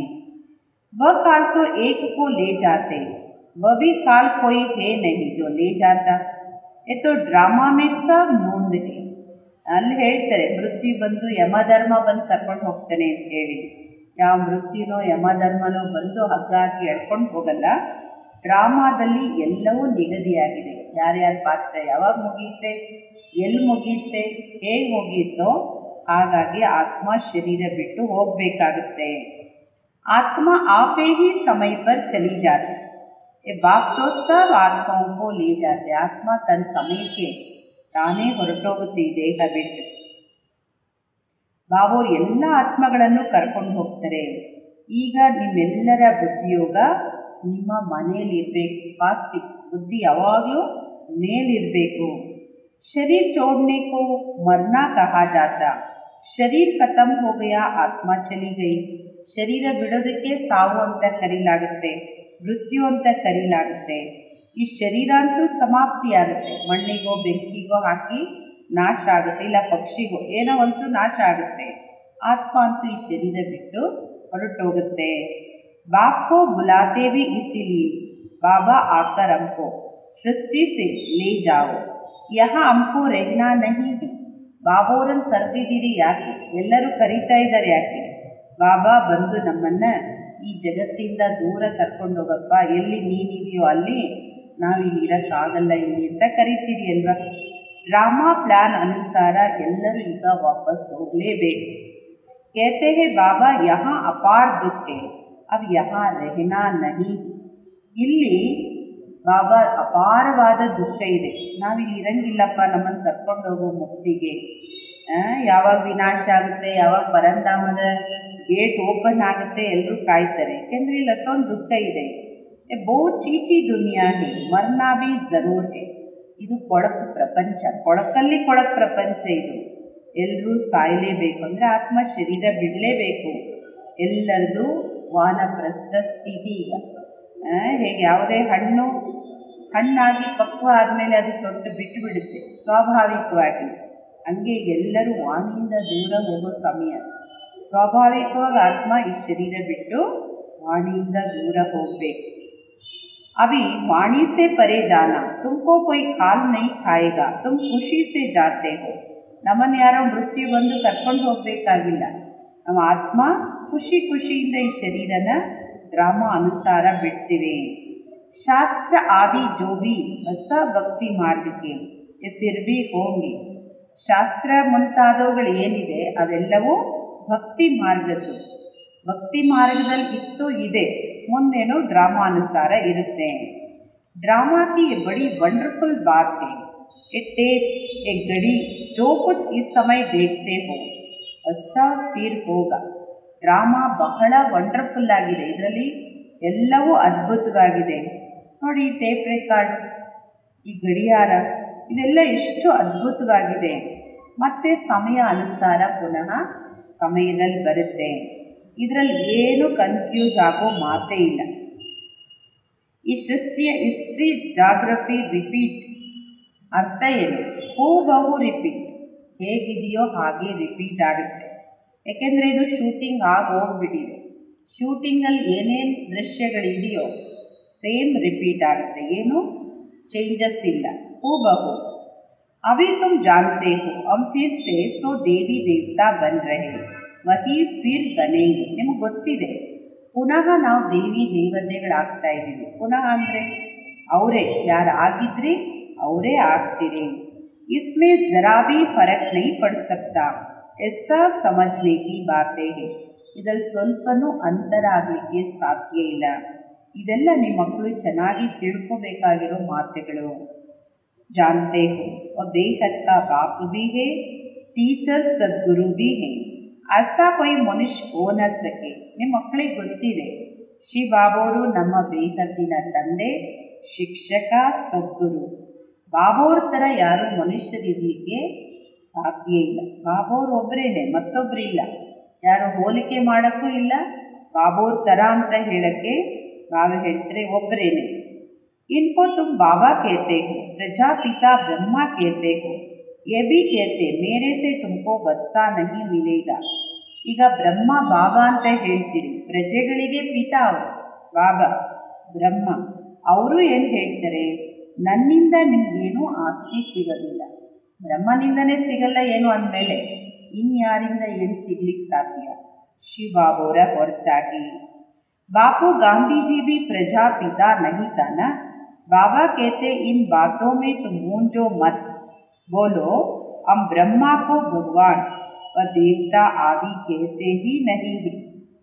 वह काल तो एक को ले जाते वह भी काल कोई है नहीं जो ले जाता ये तो ಡ್ರಾಮಾ में सब ನೂಂದ್ है ಅಲ್ಲಿ ಹೇಳ್ತಾರೆ ಮೃತ್ಯು ಬಂದು ಯಮಧರ್ಮ ಬಂದು ಕರ್ಕೊಂಡು ಹೋಗ್ತಾನೆ ಅಂತ ಹೇಳಿ ಯಾವ ಮೃತ್ಯುನೋ ಯಮಧರ್ಮನೋ ಬಂದು ಹಗ್ಗ ಹಾಕಿ ಎಳ್ಕೊಂಡು ಹೋಗಲ್ಲ ಡ್ರಾಮಾದಲ್ಲಿ ಎಲ್ಲವೂ ನಿಗದಿಯಾಗಿದೆ ಯಾರ್ಯಾರ ಪಾತ್ರ ಯಾವಾಗ ಮುಗಿಯುತ್ತೆ ಎಲ್ಲಿ ಮುಗಿಯುತ್ತೆ ಹೇಗೆ ಮುಗಿಯುತ್ತೋ ಹಾಗಾಗಿ ಆತ್ಮ ಶರೀರ ಬಿಟ್ಟು ಹೋಗಬೇಕಾಗುತ್ತೆ आत्मा आपे ही समय पर चली जाती ये बाप तो सब आत्माओं को ले जाते ಆತ್ಮ ತನ್ನ ಸಮಯಕ್ಕೆ ತಾನೇ ಹೊರಟೋಗುತ್ತೆ ಈ ದೇಹ ಬಿಟ್ಟು ಬಾಬೋರು ಎಲ್ಲ ಆತ್ಮಗಳನ್ನು ಕರ್ಕೊಂಡು ಹೋಗ್ತಾರೆ ಈಗ ನಿಮ್ಮೆಲ್ಲರ ಬುದ್ಧಿಯೋಗ ನಿಮ್ಮ ಮನೆಯಲ್ಲಿರಬೇಕು ಫಾಸಿ ಬುದ್ಧಿ ಯಾವಾಗಲೂ ಮೇಲಿರಬೇಕು ಶರೀर छोड़ने को मरना कहा जाता शरीर खत्म हो गया आत्मा चली गई ಶರೀರ ಬಿಡೋದಕ್ಕೆ ಸಾವು ಅಂತ ಕರೀಲಾಗುತ್ತೆ ಮೃತ್ಯು ಅಂತ ಕರೀಲಾಗುತ್ತೆ ಈ ಶರೀರ ಅಂತೂ ಸಮಾಪ್ತಿ ಆಗುತ್ತೆ ಮಣ್ಣಿಗೋ ಬೆಂಕಿಗೋ ಹಾಕಿ ನಾಶ ಆಗುತ್ತೆ ಇಲ್ಲ ಪಕ್ಷಿಗೋ ಏನೋ ಅಂತೂ ನಾಶ ಆಗುತ್ತೆ ಆತ್ಮ ಅಂತೂ ಈ ಶರೀರ ಬಿಟ್ಟು ಹೊರಟೋಗುತ್ತೆ ಬಾಪ್ಕೋ ಬುಲಾತೆ भी इसीलिए बाबा आकर हमको सृष्टि से ले जाओ यहाँ हमको रहना नहीं है ಬಾಬೋರನ್ನು ಕರೆದಿದ್ದೀರಿ ಯಾಕೆ ಎಲ್ಲರೂ ಕರೀತಾ ಇದ್ದಾರೆ ಯಾಕೆ ಬಾಬಾ ಬಂದು ನಮ್ಮನ್ನು ಈ ಜಗತ್ತಿಂದ ದೂರ ಕರ್ಕೊಂಡು ಹೋಗಪ್ಪ ಎಲ್ಲಿ ನೀನಿದೆಯೋ ಅಲ್ಲಿ ನಾವು ಇಲ್ಲಿ ಇರೋಕ್ಕಾಗಲ್ಲ ಇಲ್ಲಿ ಅಂತ ಕರಿತೀರಿ ಅಲ್ವಾ ಡ್ರಾಮಾ ಪ್ಲ್ಯಾನ್ ಅನುಸಾರ ಎಲ್ಲರೂ ಈಗ ವಾಪಸ್ ಹೋಗಲೇಬೇಕು कहते हैं बाबा यहाँ अपार दुख है अब यहाँ रहना नहीं ಇಲ್ಲಿ ಬಾಬಾ ಅಪಾರವಾದ ದುಃಖ ಇದೆ ನಾವಿಲ್ಲಿ ಇರಂಗಿಲ್ಲಪ್ಪ ನಮ್ಮನ್ನು ಕರ್ಕೊಂಡು ಹೋಗೋ ಮುಕ್ತಿಗೆ ಆ, ಯಾವಾಗ ವಿನಾಶ ಆಗುತ್ತೆ ಯಾವಾಗ ಪರಂಧಾಮದ ಗೇಟ್ ಓಪನ್ ಆಗುತ್ತೆ ಎಲ್ಲರೂ ಕಾಯ್ತಾರೆ ಯಾಕೆಂದರೆ ಇಲ್ಲಿ ಅಷ್ಟೊಂದು ದುಃಖ ಇದೆ ಏ, ಬಹು ಚೀಚಿ ದುನಿಯಾ ಹೇ ಮರ್ನಾ ಬಿ ಜರೂರ್ ಹೇ ಇದು ಕೊಳಕು ಪ್ರಪಂಚ ಕೊಳಕಲ್ಲಿ ಕೊಳಕು ಪ್ರಪಂಚ ಇದು ಎಲ್ಲರೂ ಸಾಯಲೇಬೇಕು ಅಂದರೆ ಆತ್ಮ ಶರೀರ ಬಿಡಲೇಬೇಕು ಎಲ್ಲರದು ವಾನಪ್ರಸ್ಥ ಸ್ಥಿತಿ ಈಗ ಆ, ಹೇಗೆ ಯಾವುದೇ ಹಣ್ಣು ಹಣ್ಣಾಗಿ ಪಕ್ವ ಆದಮೇಲೆ ಅದು ತೊಟ್ಟು ಬಿಟ್ಟು ಬಿಡುತ್ತೆ ಸ್ವಾಭಾವಿಕವಾಗಿ ಹಂಗೆ ಎಲ್ಲರೂ ವಾಣಿಯಿಂದ ದೂರ ಹೋಗೋ ಸಮಯ ಸ್ವಾಭಾವಿಕವಾಗಿ ಆತ್ಮ ಈ ಶರೀರ ಬಿಟ್ಟು ವಾಣಿಯಿಂದ ದೂರ ಹೋಗಬೇಕು अभी वाणी से परे जाना तुमको कोई खाल नहीं खाएगा तुम ಖುಷಿ से जाते हो ನಮ್ಮನ್ನು ಯಾರೋ ಮೃತ್ಯು ಬಂದು ಕರ್ಕೊಂಡು ಹೋಗಬೇಕಾಗಿಲ್ಲ ನಮ್ಮ ಆತ್ಮ ಖುಷಿ ಖುಷಿಯಿಂದ ಈ ಶರೀರನ ಡ್ರಾಮಾ ಅನುಸಾರ ಬಿಡ್ತೀವಿ ಶಾಸ್ತ್ರ ಆದಿ ಜೋ ಭಿ ಹೊಸ ಭಕ್ತಿ ಮಾರ್ಗಕ್ಕೆ ಫಿರ್ ಭಿ ಹೋಗಿ ಶಾಸ್ತ್ರ ಮುಂತಾದವುಗಳು ಏನಿದೆ ಅವೆಲ್ಲವೂ ಭಕ್ತಿ ಮಾರ್ಗದ್ದು ಭಕ್ತಿ ಮಾರ್ಗದಲ್ಲಿ ಇತ್ತು ಇದೆ ಮುಂದೇನು ಡ್ರಾಮಾ ಅನುಸಾರ ಇರುತ್ತೆ ड्रामा की ये बड़ी वंडरफुल बात है ये टेप एक घड़ी जो कुछ इस समय देखते हो वैसा फिर होगा ಡ್ರಾಮಾ ಬಹಳ ವಂಡರ್ಫುಲ್ ಆಗಿದೆ ಇದರಲ್ಲಿ ಎಲ್ಲವೂ ಅದ್ಭುತವಾಗಿದೆ ನೋಡಿ ಈ ಟೇಪ್ ರೆಕಾರ್ಡ್ ಈ ಗಡಿಯಾರ ಇವೆಲ್ಲ ಎಷ್ಟು ಅದ್ಭುತವಾಗಿದೆ ಮತ್ತು ಸಮಯ ಅನುಸಾರ ಪುನಃ ಸಮಯದಲ್ಲಿ ಬರುತ್ತೆ ಇದರಲ್ಲಿ ಏನು ಕನ್ಫ್ಯೂಸ್ ಆಗೋ ಮಾತೇ ಇಲ್ಲ ಈ ಸೃಷ್ಟಿಯ ಹಿಸ್ಟ್ರಿ ಜಾಗ್ರಫಿ ರಿಪೀಟ್ ಅರ್ಥ ಏನು ಹೂಬಹು ರಿಪೀಟ್ ಹೇಗಿದೆಯೋ ಹಾಗೆ ರಿಪೀಟ್ ಆಗುತ್ತೆ ಯಾಕೆಂದರೆ ಇದು ಶೂಟಿಂಗ್ ಆಗಿ ಹೋಗ್ಬಿಟ್ಟಿದೆ ಶೂಟಿಂಗಲ್ಲಿ ಏನೇನು ದೃಶ್ಯಗಳಿದೆಯೋ ಸೇಮ್ ರಿಪೀಟ್ ಆಗುತ್ತೆ ಏನು ಚೇಂಜಸ್ ಇಲ್ಲ ಹೂಬಹು अभी तुम जानते हो हम फिर से सो देवी देवता बन रहे ವಹಿ ಫಿರ್ ಬನೆಂಗೆ ನಿಮಗೆ ಗೊತ್ತಿದೆ ಪುನಃ ನಾವು ದೇವಿ ದೇವತೆಗಳಾಗ್ತಾ ಇದ್ದೀವಿ ಪುನಃ ಅಂದರೆ ಅವರೇ ಯಾರು ಆಗಿದ್ರಿ ಅವರೇ ಆಗ್ತೀರಿ इसमें ज़रा भी फर्क नहीं पड़ सकता ऐसा समझने की बातें है ಇದರಲ್ಲಿ ಸ್ವಲ್ಪನೂ ಅಂತರ ಆಗಲಿಕ್ಕೆ ಸಾಧ್ಯ ಇಲ್ಲ ಇದೆಲ್ಲ ನಿಮ್ಮ ಮಕ್ಕಳು ಚೆನ್ನಾಗಿ ತಿಳ್ಕೋಬೇಕಾಗಿರೋ ಮಾತುಗಳು जानते हो और बेहद का बाप भी है टीचर सदगुरु भी है ऐसा कोई ಮನುಷ್ಯ ಹೋ ನ ಸಕೆ ನಿಮ್ಮ ಮಕ್ಕಳಿಗೆ ಗೊತ್ತಿದೆ ಶ್ರೀ ಬಾಬೋರು ನಮ್ಮ ಬೇಹದ್ದಿನ ತಂದೆ ಶಿಕ್ಷಕ ಸದ್ಗುರು ಬಾಬೋರ ಥರ ಯಾರು ಮನುಷ್ಯರಿರಲಿಕ್ಕೆ ಸಾಧ್ಯ ಇಲ್ಲ ಬಾಬೋರು ಒಬ್ಬರೇನೆ ಮತ್ತೊಬ್ಬರಿಲ್ಲ ಯಾರು ಹೋಲಿಕೆ ಮಾಡೋಕ್ಕೂ ಇಲ್ಲ ಬಾಬೋರ್ ಥರ ಅಂತ ಹೇಳೋಕ್ಕೆ ನಾವು ಹೇಳ್ತಾರೆ ಒಬ್ಬರೇನೆ इनको तुम बाबा कहते हो प्रजापिता ब्रह्मा कहते हो ये भी कहते मेरे से तुमको वर्षा नहीं मिलेगा ಈಗ ಬ್ರಹ್ಮ ಬಾಬಾ ಅಂತ ಹೇಳ್ತೀರಿ ಪ್ರಜೆಗಳಿಗೆ ಪಿತಾ ಅವರು ಬಾಬಾ ಬ್ರಹ್ಮ ಅವರು ಏನು ಹೇಳ್ತಾರೆ ನನ್ನಿಂದ ನಿಮಗೇನೂ ಆಸ್ತಿ ಸಿಗೋದಿಲ್ಲ ಬ್ರಹ್ಮನಿಂದನೇ ಸಿಗಲ್ಲ ಏನು ಅಂದಮೇಲೆ ಇನ್ಯಾರಿಂದ ಏನು ಸಿಗ್ಲಿಕ್ಕೆ ಸಾಧ್ಯ ಶಿವಬಾಬೋರ ಹೊರತಾಗಿ बापू गांधी जी भी प्रजापिता नहीं था ना बाबा कहते इन बातों में तुम मूंझो मत बोलो हम ब्रह्मा को भगवान व देवता आदि कहते ही नहीं है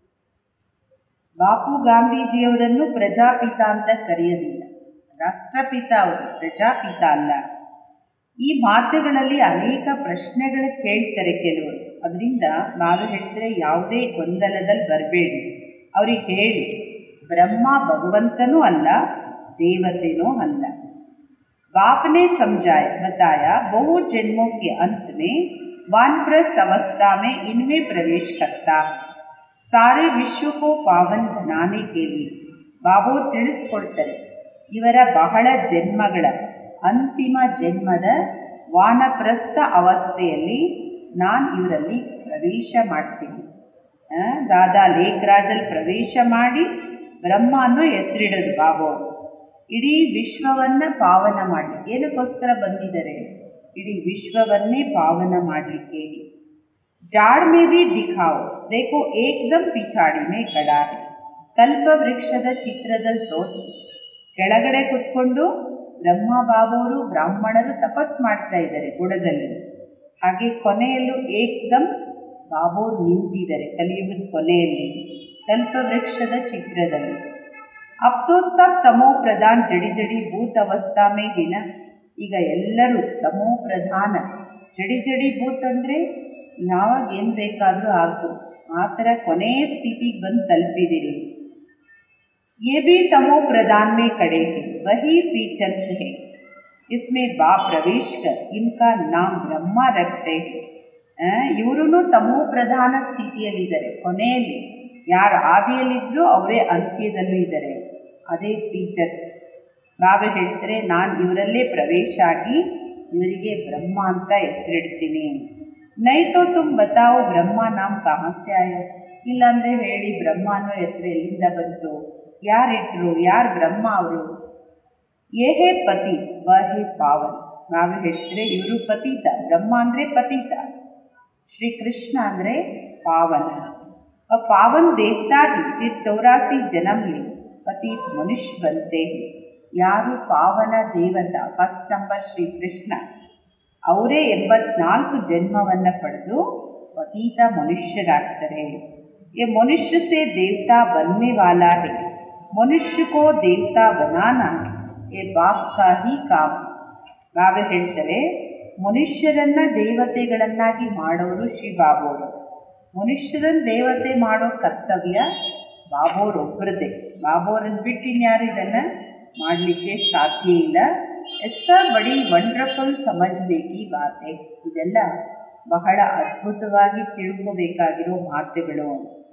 ಬಾಪು ಗಾಂಧೀಜಿಯವರನ್ನು ಪ್ರಜಾಪಿತ ಅಂತ ಕರೆಯೋದಿಲ್ಲ ರಾಷ್ಟ್ರಪಿತ ಅವರು ಪ್ರಜಾಪಿತ ಅಲ್ಲ ಈ ಮಾತುಗಳಲ್ಲಿ ಅನೇಕ ಪ್ರಶ್ನೆಗಳು ಕೇಳ್ತಾರೆ ಕೆಲವರು ಅದರಿಂದ ನಾವು ಹೇಳ್ತಾರೆ ಯಾವುದೇ ಗೊಂದಲದಲ್ಲಿ ಬರಬೇಡಿ ಅವ್ರಿಗೆ ಹೇಳಿ ಬ್ರಹ್ಮ ಭಗವಂತನೂ ಅಲ್ಲ ದೇವತೆನೂ ಅಲ್ಲ बाप ने समझाया बताया बहुत जन्मों के अंत में वानप्रस्थ अवस्था में इनमें प्रवेश करता है सारे विश्व को पावन बनाने के लिए ಬಾಬು ತಿಳಿಸ್ಕೊಡ್ತಾರೆ ಇವರ ಬಹಳ ಜನ್ಮಗಳ ಅಂತಿಮ ಜನ್ಮದ ವಾನಪ್ರಸ್ಥ ಅವಸ್ಥೆಯಲ್ಲಿ ನಾನು ಇವರಲ್ಲಿ ಪ್ರವೇಶ ಮಾಡ್ತೀನಿ ದಾದಾ ಲೇಖರಾಜಲ್ಲಿ ಪ್ರವೇಶ ಮಾಡಿ ಬ್ರಹ್ಮ ಅನ್ನೋ ಹೆಸರಿಡೋದು ಬಾಬು ಅವರು ಇಡೀ ವಿಶ್ವವನ್ನು ಪಾವನ ಮಾಡಲಿಕ್ಕೆ ಏನಕ್ಕೋಸ್ಕರ ಬಂದಿದ್ದಾರೆ ಇಡೀ ವಿಶ್ವವನ್ನೇ ಪಾವನ ಮಾಡಲಿಕ್ಕೆ ಜಾಡ್ ಮೇ ಬಿ ದಿಖಾವು ದೇಖೋ ಏಕ್ದಮ್ ಪಿಚಾಡಿ ಮೇ ಕಡಾ ಹೆ ಕಲ್ಪ ವೃಕ್ಷದ ಚಿತ್ರದಲ್ಲಿ ತೋರಿಸಿ ಕೆಳಗಡೆ ಕುತ್ಕೊಂಡು ಬ್ರಹ್ಮ ಬಾಬುವರು ಬ್ರಾಹ್ಮಣರು ತಪಸ್ ಮಾಡ್ತಾ ಇದ್ದಾರೆ ಗುಡದಲ್ಲಿ ಹಾಗೆ ಕೊನೆಯಲ್ಲೂ ಏಕ್ದಮ್ ಬಾಬೋರು ನಿಂತಿದ್ದಾರೆ ಕಲಿಯುಗದ ಕೊನೆಯಲ್ಲಿ ಕಲ್ಪವೃಕ್ಷದ ಚಿತ್ರದಲ್ಲಿ ಅಬ್ ತೋ ಸಬ್ ತಮೋ ಪ್ರಧಾನ್ ಜಡಿ ಜಡಿ ಭೂತ್ ಅವಸ್ಥಾ ಮೇ ಹಿನ ಈಗ ಎಲ್ಲರೂ ತಮೋ ಪ್ರಧಾನ ಜಡಿ ಜಡಿ ಭೂತ್ ಅಂದರೆ ಯಾವಾಗ ಏನು ಬೇಕಾದರೂ ಆಗ್ಬೋದು ಆ ಥರ ಕೊನೆಯ ಸ್ಥಿತಿಗೆ ಬಂದು ತಲುಪಿದಿರಿ ये भी तमो प्रदान में खड़े हैं वही फीचर्स है इसमें बा प्रवेश कर इनका नाम ब्रह्मा रखते हैं ಇವರು ತಮೋ ಪ್ರಧಾನ ಸ್ಥಿತಿಯಲ್ಲಿದ್ದಾರೆ ಕೊನೆಯಲ್ಲಿ ಯಾರು ಆದಿಯಲ್ಲಿದ್ದರೂ ಅವರೇ ಅಂತ್ಯದಲ್ಲೂ ಇದ್ದಾರೆ ಅದೇ ಫೀಚರ್ಸ್ ಬಾಬಾ ಹೇಳ್ತಾರೆ ನಾನು ಇವರಲ್ಲೇ ಪ್ರವೇಶ ಆಗಿ ಇವರಿಗೆ ಬ್ರಹ್ಮ ಅಂತ ಹೆಸರಿಡ್ತೀನಿ ನೈ ತೋ ತುಮ್ ಬತಾओ ಬ್ರಹ್ಮ ನಾಮ್ ಕहाँ से ಆಯೋ ಇಲ್ಲಾಂದ್ರೆ ಹೇಳಿ ಬ್ರಹ್ಮ ಅನ್ನೋ ಹೆಸರು ಎಲ್ಲಿಂದ ಬಂತು ಯಾರಿಟ್ರು ಯಾರು ಬ್ರಹ್ಮ ಅವರು ಏ ಹೇ ಪತಿ ವ ಹೇ ಪಾವನ್ ನಾವು ಹೇಳ್ತಾರೆ ಇವರು ಪತೀತ ಬ್ರಹ್ಮ ಅಂದರೆ ಪತೀತ ಶ್ರೀ ಕೃಷ್ಣ ಅಂದರೆ ಪಾವನ और पावन देवता ही फिर चौरासी जन्म ले पतित मनुष्य बनते हैं ಯಾರು ಪಾವನ ದೇವತ ಫಸ್ಟ್ ನಂಬರ್ ಶ್ರೀಕೃಷ್ಣ ಅವರೇ ಎಂಬತ್ನಾಲ್ಕು ಜನ್ಮವನ್ನು ಪಡೆದು ಪತೀತ ಮನುಷ್ಯರಾಗ್ತಾರೆ ये मनुष्य से देवता बनने वाला है मनुष्य को देवता बनाना ये बाप का ही काम ಬಾಬಾ ಹೇಳ್ತಾರೆ ಮನುಷ್ಯರನ್ನ ದೇವತೆಗಳನ್ನಾಗಿ ಮಾಡೋರು ಶ್ರೀ ಬಾಬೋರು ಮನುಷ್ಯರನ್ನ ದೇವತೆ ಮಾಡೋ ಕರ್ತವ್ಯ ಬಾಬೋರೊಬ್ಬರದೇ ಬಾಬೋರನ್ನು ಬಿಟ್ಟು ಇನ್ಯಾರು ಇದನ್ನು ಮಾಡಲಿಕ್ಕೆ ಸಾಧ್ಯ ಇಲ್ಲ ಎಸ್ಸ ಬಡಿ ವಂಡರ್ಫುಲ್ ಸಮಜ್ನೆ ಕಿ ಬಾತೆ ಇದೆಲ್ಲ ಬಹಳ ಅದ್ಭುತವಾಗಿ ತಿಳ್ಕೋಬೇಕಾಗಿರೋ ಮಾತುಗಳು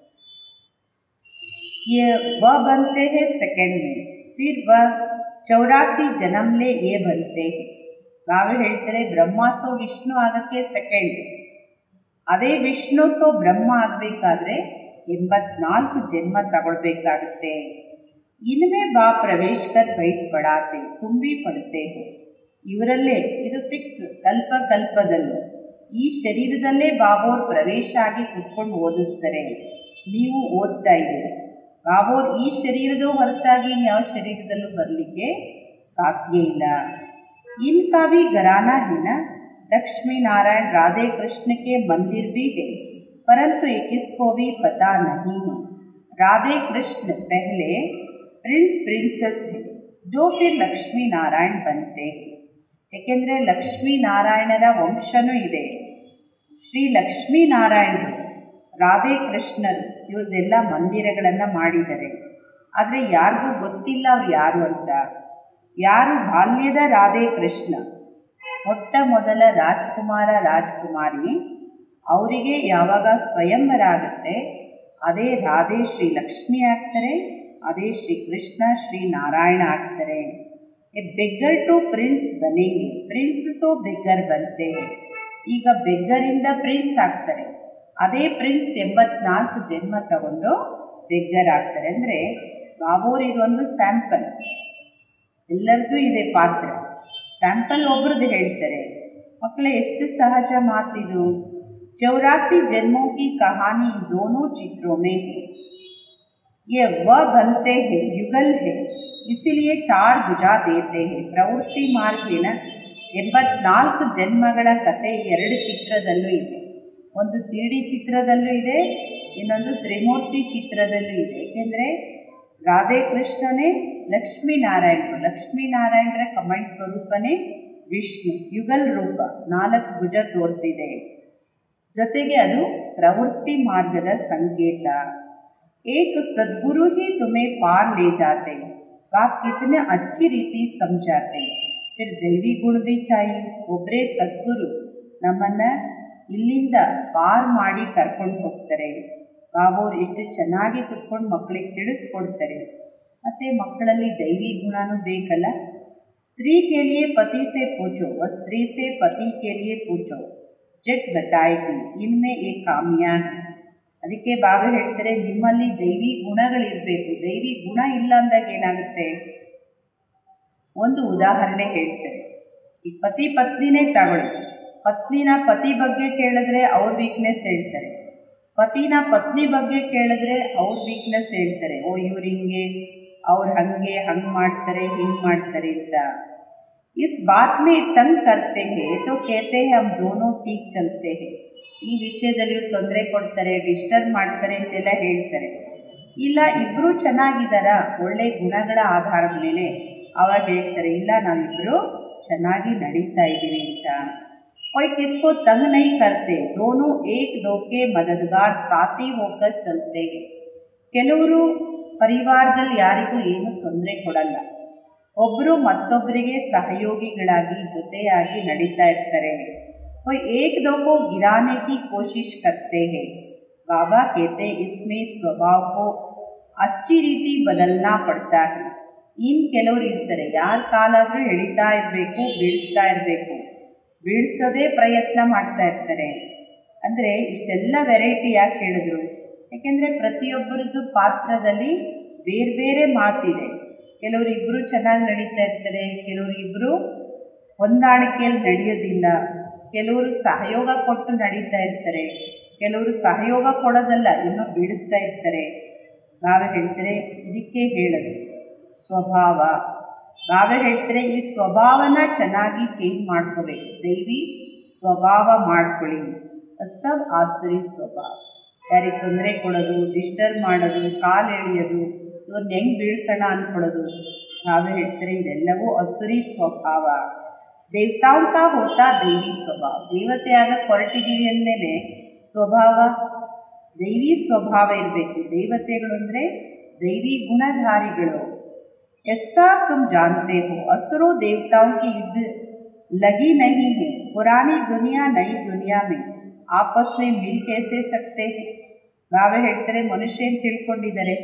ये वह बनते हैं सेकंड में फिर वह ಚೌರಾಸಿ ಜನ್ಮಲೆ ಏ ಬಂತೆ ಬಾಬಾ ಹೇಳ್ತಾರೆ ಬ್ರಹ್ಮ ಸೋ ವಿಷ್ಣು ಆಗೋಕ್ಕೆ ಸೆಕೆಂಡ್ ಅದೇ ವಿಷ್ಣು ಸೋ ಬ್ರಹ್ಮ ಆಗಬೇಕಾದ್ರೆ ಎಂಬತ್ನಾಲ್ಕು ಜನ್ಮ ತಗೊಳ್ಬೇಕಾಗುತ್ತೆ ಇನ್ಮೇ ಬಾ ಪ್ರವೇಶ್ ಕರ್ ಬೈಟ್ ಪಡಾತೆ ತುಂಬಿ ಪಡುತ್ತೆ ಇವರಲ್ಲೇ ಇದು ಫಿಕ್ಸ್ ಕಲ್ಪ ಕಲ್ಪದಲ್ಲೂ ಈ ಶರೀರದಲ್ಲೇ ಬಾಬೋರ್ ಪ್ರವೇಶ ಆಗಿ ಕುತ್ಕೊಂಡು ಓದಿಸ್ತಾರೆ ನೀವು ಓದ್ತಾ ಇದ್ದೀರಿ ಬಾಬೋರ್ ಈ ಶರೀರದ ಹೊರತಾಗಿ ಇನ್ಯಾವ ಶರೀರದಲ್ಲೂ ಬರಲಿಕ್ಕೆ ಸಾಧ್ಯ ಇಲ್ಲ इनका भी घराना है ना लक्ष्मी नारायण राधे कृष्ण के मंदिर भी है परंतु ये किसको भी पता नहीं है राधे कृष्ण पहले प्रिंस प्रिंसेस है जो फिर लक्ष्मी नारायण बनते हैं ಏಕೆಂದರೆ ಲಕ್ಷ್ಮೀನಾರಾಯಣರ ವಂಶನೂ ಇದೆ ಶ್ರೀ ಲಕ್ಷ್ಮೀನಾರಾಯಣರು ರಾಧೆ ಕೃಷ್ಣರು ಇವ್ರದ್ದೆಲ್ಲ ಮಂದಿರಗಳನ್ನು ಮಾಡಿದ್ದಾರೆ ಆದರೆ ಯಾರಿಗೂ ಗೊತ್ತಿಲ್ಲ ಅವ್ರು ಯಾರು ಅಂತ ಯಾರು ಬಾಲ್ಯದ ರಾಧೆ ಕೃಷ್ಣ ಮೊಟ್ಟ ಮೊದಲ ರಾಜ್ಕುಮಾರ ರಾಜ್ಕುಮಾರಿ ಅವರಿಗೆ ಯಾವಾಗ ಸ್ವಯಂವರ ಆಗುತ್ತೆ ಅದೇ ರಾಧೆ ಶ್ರೀ ಲಕ್ಷ್ಮಿ ಆಗ್ತಾರೆ ಅದೇ ಶ್ರೀ ಕೃಷ್ಣ ಶ್ರೀ ನಾರಾಯಣ ಆಗ್ತಾರೆ ಎ ಬೆಗ್ಗರ್ ಟು ಪ್ರಿನ್ಸ್ ಬನೆಂಗೆ ಪ್ರಿನ್ಸ್ ಸೋ ಬೆಗ್ಗರ್ ಬಂತೆ ಈಗ ಬೆಗ್ಗರಿಂದ ಪ್ರಿನ್ಸ್ ಆಗ್ತಾರೆ ಅದೇ ಪ್ರಿನ್ಸ್ ಎಂಬತ್ನಾಲ್ಕು ಜನ್ಮ ತಗೊಂಡು ಬೆಗ್ಗರ್ ಆಗ್ತಾರೆ ಅಂದರೆ ಬಾಬೋರ್ ಇದೊಂದು ಸ್ಯಾಂಪಲ್ ಎಲ್ಲರದ್ದು ಇದೆ ಪಾತ್ರ ಸ್ಯಾಂಪಲ್ ಒಬ್ರದ್ದು ಹೇಳ್ತಾರೆ ಮಕ್ಕಳ ಎಷ್ಟು ಸಹಜ ಮಾತಿದು ಚೌರಾಸಿ ಜನ್ಮೋं की कहानी दोनों चित्रों में है ये वह बनते हैं युगल है इसीलिए चार भुजा देते हैं ಪ್ರವೃತ್ತಿ ಮಾರ್ಗೇನ ಎಂಬತ್ನಾಲ್ಕು ಜನ್ಮಗಳ ಕತೆ ಎರಡು ಚಿತ್ರದಲ್ಲೂ ಇದೆ ಒಂದು ಸಿ ಡಿ ಚಿತ್ರದಲ್ಲೂ ಇದೆ ಇನ್ನೊಂದು ತ್ರಿಮೂರ್ತಿ ಚಿತ್ರದಲ್ಲೂ ಇದೆ ಏಕೆಂದರೆ ರಾಧೆ ಕೃಷ್ಣನೇ ಲಕ್ಷ್ಮೀನಾರಾಯಣರು ಲಕ್ಷ್ಮೀನಾರಾಯಣರ ಕಮೆಂಟ್ ಸ್ವರೂಪನೇ ವಿಷ್ಣು ಯುಗಲ್ ರೂಪ ನಾಲ್ಕು ಭುಜ ತೋರಿಸಿದೆ ಜೊತೆಗೆ ಅದು ಪ್ರವೃತ್ತಿ ಮಾರ್ಗದ ಸಂಕೇತ ಏಕ್ ಸದ್ಗುರು ಹಿ ತುಮೆ ಪಾರ್ ಲೇ ಜಾತೆ आप कितने अच्छी ರೀತಿ ಸಮझाते फिर ದೈವಿ ಗುಣ ಭಿ ಚಾಯಿ ಒಬ್ಬರೇ ಸದ್ಗುರು ನಮ್ಮನ್ನು ಇಲ್ಲಿಂದ ಪಾರ್ ಮಾಡಿ ಕರ್ಕೊಂಡು ಹೋಗ್ತಾರೆ ಬಾಬೋರು ಎಷ್ಟು ಚೆನ್ನಾಗಿ ಕುತ್ಕೊಂಡು ಮಕ್ಕಳಿಗೆ ತಿಳಿಸ್ಕೊಡ್ತಾರೆ ಮತ್ತು ಮಕ್ಕಳಲ್ಲಿ ದೈವಿ ಗುಣನೂ ಬೇಕಲ್ಲ ಸ್ತ್ರೀ के लिए पति से पूछो व स्त्री से पति के लिए पूछो ಜಟ್ ಬತಾಯಿಗಿ ಇನ್ಮೆ ಏ ಕಾಮ್ಯ ಅದಕ್ಕೆ ಬಾಬಾ ಹೇಳ್ತಾರೆ ನಿಮ್ಮಲ್ಲಿ ದೈವಿ ಗುಣಗಳಿರಬೇಕು ದೈವಿ ಗುಣ ಇಲ್ಲ ಅಂದಾಗ ಏನಾಗುತ್ತೆ ಒಂದು ಉದಾಹರಣೆ ಹೇಳ್ತಾರೆ ಈ ಪತಿ ಪತ್ನಿನೇ ತಗೊಳ್ಳಿ ಪತ್ನಿನ ಪತಿ ಬಗ್ಗೆ ಕೇಳಿದ್ರೆ ಅವ್ರ ವೀಕ್ನೆಸ್ ಹೇಳ್ತಾರೆ ಪತಿನ ಪತ್ನಿ ಬಗ್ಗೆ ಕೇಳಿದ್ರೆ ಅವ್ರ ವೀಕ್ನೆಸ್ ಹೇಳ್ತಾರೆ ಓ ಇವ್ರು ಹಿಂಗೆ ಅವ್ರು ಹಂಗೆ ಹಂಗೆ ಮಾಡ್ತಾರೆ ಹಿಂಗೆ ಮಾಡ್ತಾರೆ ಅಂತ ಇಸ್ ಬಾತ್ ಮೇ ತಂಗ್ ಕರ್ತೆ ಹೇ ತೋ ಕೇತೆ ಹೇ ಹಮ್ ದೋನೋ ಟೀಕ್ ಚಲ್ತೆ ಹೇ ಈ ವಿಷಯದಲ್ಲಿ ಇವ್ರು ತೊಂದರೆ ಕೊಡ್ತಾರೆ ಡಿಸ್ಟರ್ಬ್ ಮಾಡ್ತಾರೆ ಅಂತೆಲ್ಲ ಹೇಳ್ತಾರೆ ಇಲ್ಲ ಇಬ್ಬರು ಚೆನ್ನಾಗಿದ್ದಾರ ಒಳ್ಳೆ ಗುಣಗಳ ಆಧಾರದ ಮೇಲೆ ಅವಾಗ ಹೇಳ್ತಾರೆ ಇಲ್ಲ ನಾವಿಬ್ಬರು ಚೆನ್ನಾಗಿ ನಡೀತಾ ಇದ್ದೀವಿ ಅಂತ कोई किसको तंग नहीं करते दोनों एक दो के मददगार साथी होकर चलते हैं ಕೆಲವರು ಪರಿವಾರದಲ್ಲಿ ಯಾರಿಗೂ ಏನು ತೊಂದರೆ ಕೊಡಲ್ಲ ಒಬ್ಬರು ಮತ್ತೊಬ್ಬರಿಗೆ ಸಹಯೋಗಿಗಳಾಗಿ ಜೊತೆಯಾಗಿ ನಡೀತಾ ಇರ್ತಾರೆ कोई एक दो को गिराने की कोशिश करते हैं बाबा कहते इसमें स्वभाव को अच्छी ರೀತಿ ಬದಲ್ನಾ ಪಡ್ತಾ है ಇನ್ನು ಕೆಲವರು ಇರ್ತಾರೆ ಯಾರ ಕಾಲಾದರೂ ಎಳಿತಾ ಇರಬೇಕು ಬೀಳಿಸ್ತಾ ಇರಬೇಕು ಬೀಳ್ಸೋದೇ ಪ್ರಯತ್ನ ಮಾಡ್ತಾ ಇರ್ತಾರೆ ಅಂದರೆ ಇಷ್ಟೆಲ್ಲ ವೆರೈಟಿ ಯಾಕೆ ಹೇಳಿದ್ರು ಯಾಕೆಂದರೆ ಪ್ರತಿಯೊಬ್ಬರದ್ದು ಪಾತ್ರದಲ್ಲಿ ಬೇರೆ ಬೇರೆ ಮಾತಿದೆ ಕೆಲವರು ಇಬ್ಬರು ಚೆನ್ನಾಗಿ ನಡೀತಾ ಇರ್ತಾರೆ ಕೆಲವರು ಇಬ್ಬರು ಹೊಂದಾಣಿಕೆಯಲ್ಲಿ ನಡೆಯೋದಿಲ್ಲ ಕೆಲವರು ಸಹಯೋಗ ಕೊಟ್ಟು ನಡೀತಾ ಇರ್ತಾರೆ ಕೆಲವರು ಸಹಯೋಗ ಕೊಡೋದಲ್ಲ ಇನ್ನೂ ಬಿಡಿಸ್ತಾ ಇರ್ತಾರೆ ನಾವೇ ಹೇಳ್ತಾರೆ ಇದಕ್ಕೆ ಹೇಳೋದು ಸ್ವಭಾವ ನಾವೇ ಹೇಳ್ತಾರೆ ಈ ಸ್ವಭಾವನ ಚೆನ್ನಾಗಿ ಚೇಂಜ್ ಮಾಡ್ಕೋಬೇಕು ದೈವಿ ಸ್ವಭಾವ ಮಾಡ್ಕೊಳ್ಳಿ ಸಬ್ ಆಸುರಿ ಸ್ವಭಾವ ಯಾರಿಗೆ ತೊಂದರೆ ಕೊಡೋದು ಡಿಸ್ಟರ್ಬ್ ಮಾಡೋದು ಕಾಲು ಎಳೆಯೋದು ಇವ್ರನ್ನ ಹೆಂಗೆ ಬೀಳ್ಸೋಣ ಅಂದ್ಕೊಳ್ಳೋದು ನಾವೇ ಹೇಳ್ತಾರೆ ಇದೆಲ್ಲವೂ ಅಸುರಿ ಸ್ವಭಾವ ದೇವತಾಂಕ ಹೋತಾ ದೈವಿ ಸ್ವಭಾವ ದೇವತೆ ಆಗಕ್ಕೆ ಹೊರಟಿದ್ದೀವಿ ಅಂದಮೇಲೆ ಸ್ವಭಾವ ದೈವಿ ಸ್ವಭಾವ ಇರಬೇಕು ದೇವತೆಗಳು ಅಂದರೆ ದೈವಿ ಗುಣಧಾರಿಗಳು ऐसा तुम जानते हो असुरों देवताओं की युद्ध लगी नहीं है पुरानी दुनिया नई दुनिया में आपस में मिल कैसे सकते हैं ನಾವೇ ಹೇಳ್ತಾರೆ ಮನುಷ್ಯ ಏನು ತಿಳ್ಕೊಂಡಿದ್ದಾರೆ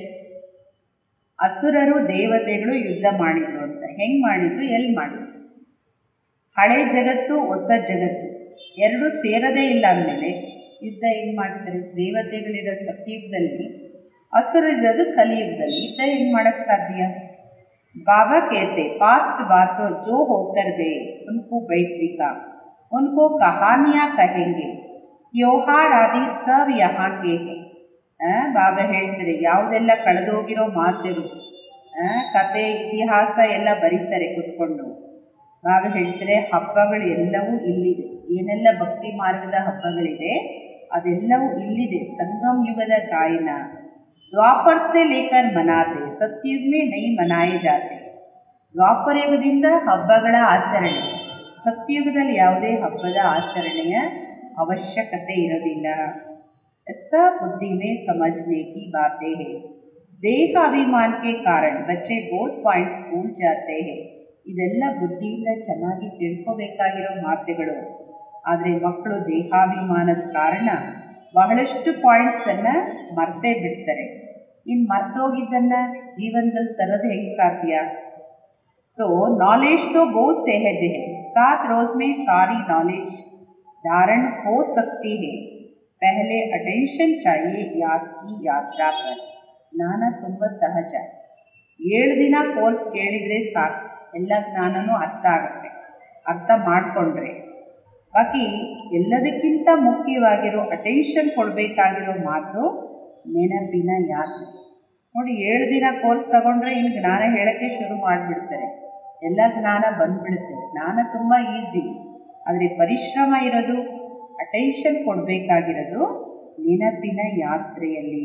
ಅಸುರರು ದೇವತೆಗಳು ಯುದ್ಧ ಮಾಡಿದ್ರು ಅಂತ ಹೆಂಗೆ ಮಾಡಿದ್ರು ಎಲ್ಲಿ ಮಾಡಿದ್ರು ಹಳೆ ಜಗತ್ತು ಹೊಸ ಜಗತ್ತು ಎರಡು ಸೇರದೇ ಇಲ್ಲ ಅಂದಮೇಲೆ ಯುದ್ಧ ಹೆಂಗೆ ಮಾಡ್ತಾರೆ ದೇವತೆಗಳಿರೋ ಸತ್ಯಯುಗದಲ್ಲಿ ಅಸುರರಿರೋದು ಕಲಿಯುಗದಲ್ಲಿ ಯುದ್ಧ ಹೆಂಗೆ ಮಾಡೋಕ್ಕೆ ಸಾಧ್ಯ बाबा कहते पास्ट बातों जो होकर गए उनको बैठने का उनको कहानियाँ कहेंगे त्योहार आदि सब यहाँ के हैं ಬಾಬಾ ಹೇಳ್ತಾರೆ ಯಾವುದೆಲ್ಲ ಕಳೆದೋಗಿರೋ ಮಾತುಗಳು ಕತೆ ಇತಿಹಾಸ ಎಲ್ಲ ಬರೀತಾರೆ ಕೂತ್ಕೊಂಡು ಬಾಬಾ ಹೇಳ್ತಾರೆ ಹಬ್ಬಗಳು ಎಲ್ಲವೂ ಇಲ್ಲಿದೆ ಏನೆಲ್ಲ ಭಕ್ತಿ ಮಾರ್ಗದ ಹಬ್ಬಗಳಿದೆ ಅದೆಲ್ಲವೂ ಇಲ್ಲಿದೆ ಸಂಗಮ್ ಯುಗದ ಗಾಯನ ದ್ವಾಪರ ಸೆ ಲೇಕರ್ ಮನಾತೆ ಸತ್ಯುಗ್ ಮೇ ನೈ ಮನಾಯೆ ಜಾತೆ ದ್ವಾಪರ ಯುಗದಿಂದ ಹಬ್ಬಗಳ ಆಚರಣೆ ಸತ್ಯಯುಗದಲ್ಲಿ ಯಾವುದೇ ಹಬ್ಬದ ಆಚರಣೆಯ ಅವಶ್ಯಕತೆ ಇರೋದಿಲ್ಲ ऐसा बुद्धि में समझने की बातें हैं ದೇಹ ಅಭಿಮಾನ के कारण बच्चे बहुत ಪಾಯಿಂಟ್ಸ್ ಭೂಲ್ ಜಾತೆ हैं ಇದೆಲ್ಲ ಬುದ್ಧಿಯಿಂದ ಚೆನ್ನಾಗಿ ತಿಳ್ಕೋಬೇಕಾಗಿರೋ ಮಾತುಗಳು ಆದರೆ ಮಕ್ಕಳು ದೇಹಾಭಿಮಾನದ ಕಾರಣ ಬಹಳಷ್ಟು ಪಾಯಿಂಟ್ಸನ್ನು ಮರ್ತೇ ಬಿಡ್ತಾರೆ ಇನ್ನು ಮರ್ತೋಗಿದ್ದನ್ನು ಜೀವನದಲ್ಲಿ ತರೋದು ಹೆಂಗೆ ಸಾಧ್ಯ तो नॉलेज तो बहुत सहज है सात रोज में सारी नॉलेज धारण हो सकती है पहले अटेंशन चाहिए याद की यात्रा पर ಜ್ಞಾನ ತುಂಬ ಸಹಜ ಏಳು ದಿನ ಕೋರ್ಸ್ ಕೇಳಿದರೆ ಸಾಕು ಎಲ್ಲ ಜ್ಞಾನನೂ ಅರ್ಥ ಆಗುತ್ತೆ ಅರ್ಥ ಮಾಡಿಕೊಂಡ್ರೆ ಬಾಕಿ ಎಲ್ಲದಕ್ಕಿಂತ ಮುಖ್ಯವಾಗಿರೋ ಅಟೆನ್ಷನ್ ಕೊಡಬೇಕಾಗಿರೋ ಮಾತು ನೆನಪಿನ ಯಾತ್ರೆ ನೋಡಿ ಏಳು ದಿನ ಕೋರ್ಸ್ ತಗೊಂಡ್ರೆ ಇನ್ನು ಜ್ಞಾನ ಹೇಳೋಕ್ಕೆ ಶುರು ಮಾಡಿಬಿಡ್ತಾರೆ ಎಲ್ಲ ಜ್ಞಾನ ಬಂದ್ಬಿಡುತ್ತೆ ಜ್ಞಾನ ತುಂಬ ಈಸಿ ಆದರೆ ಪರಿಶ್ರಮ ಇರೋದು ಅಟೆನ್ಷನ್ ಕೊಡಬೇಕಾಗಿರೋದು ನೆನಪಿನ ಯಾತ್ರೆಯಲ್ಲಿ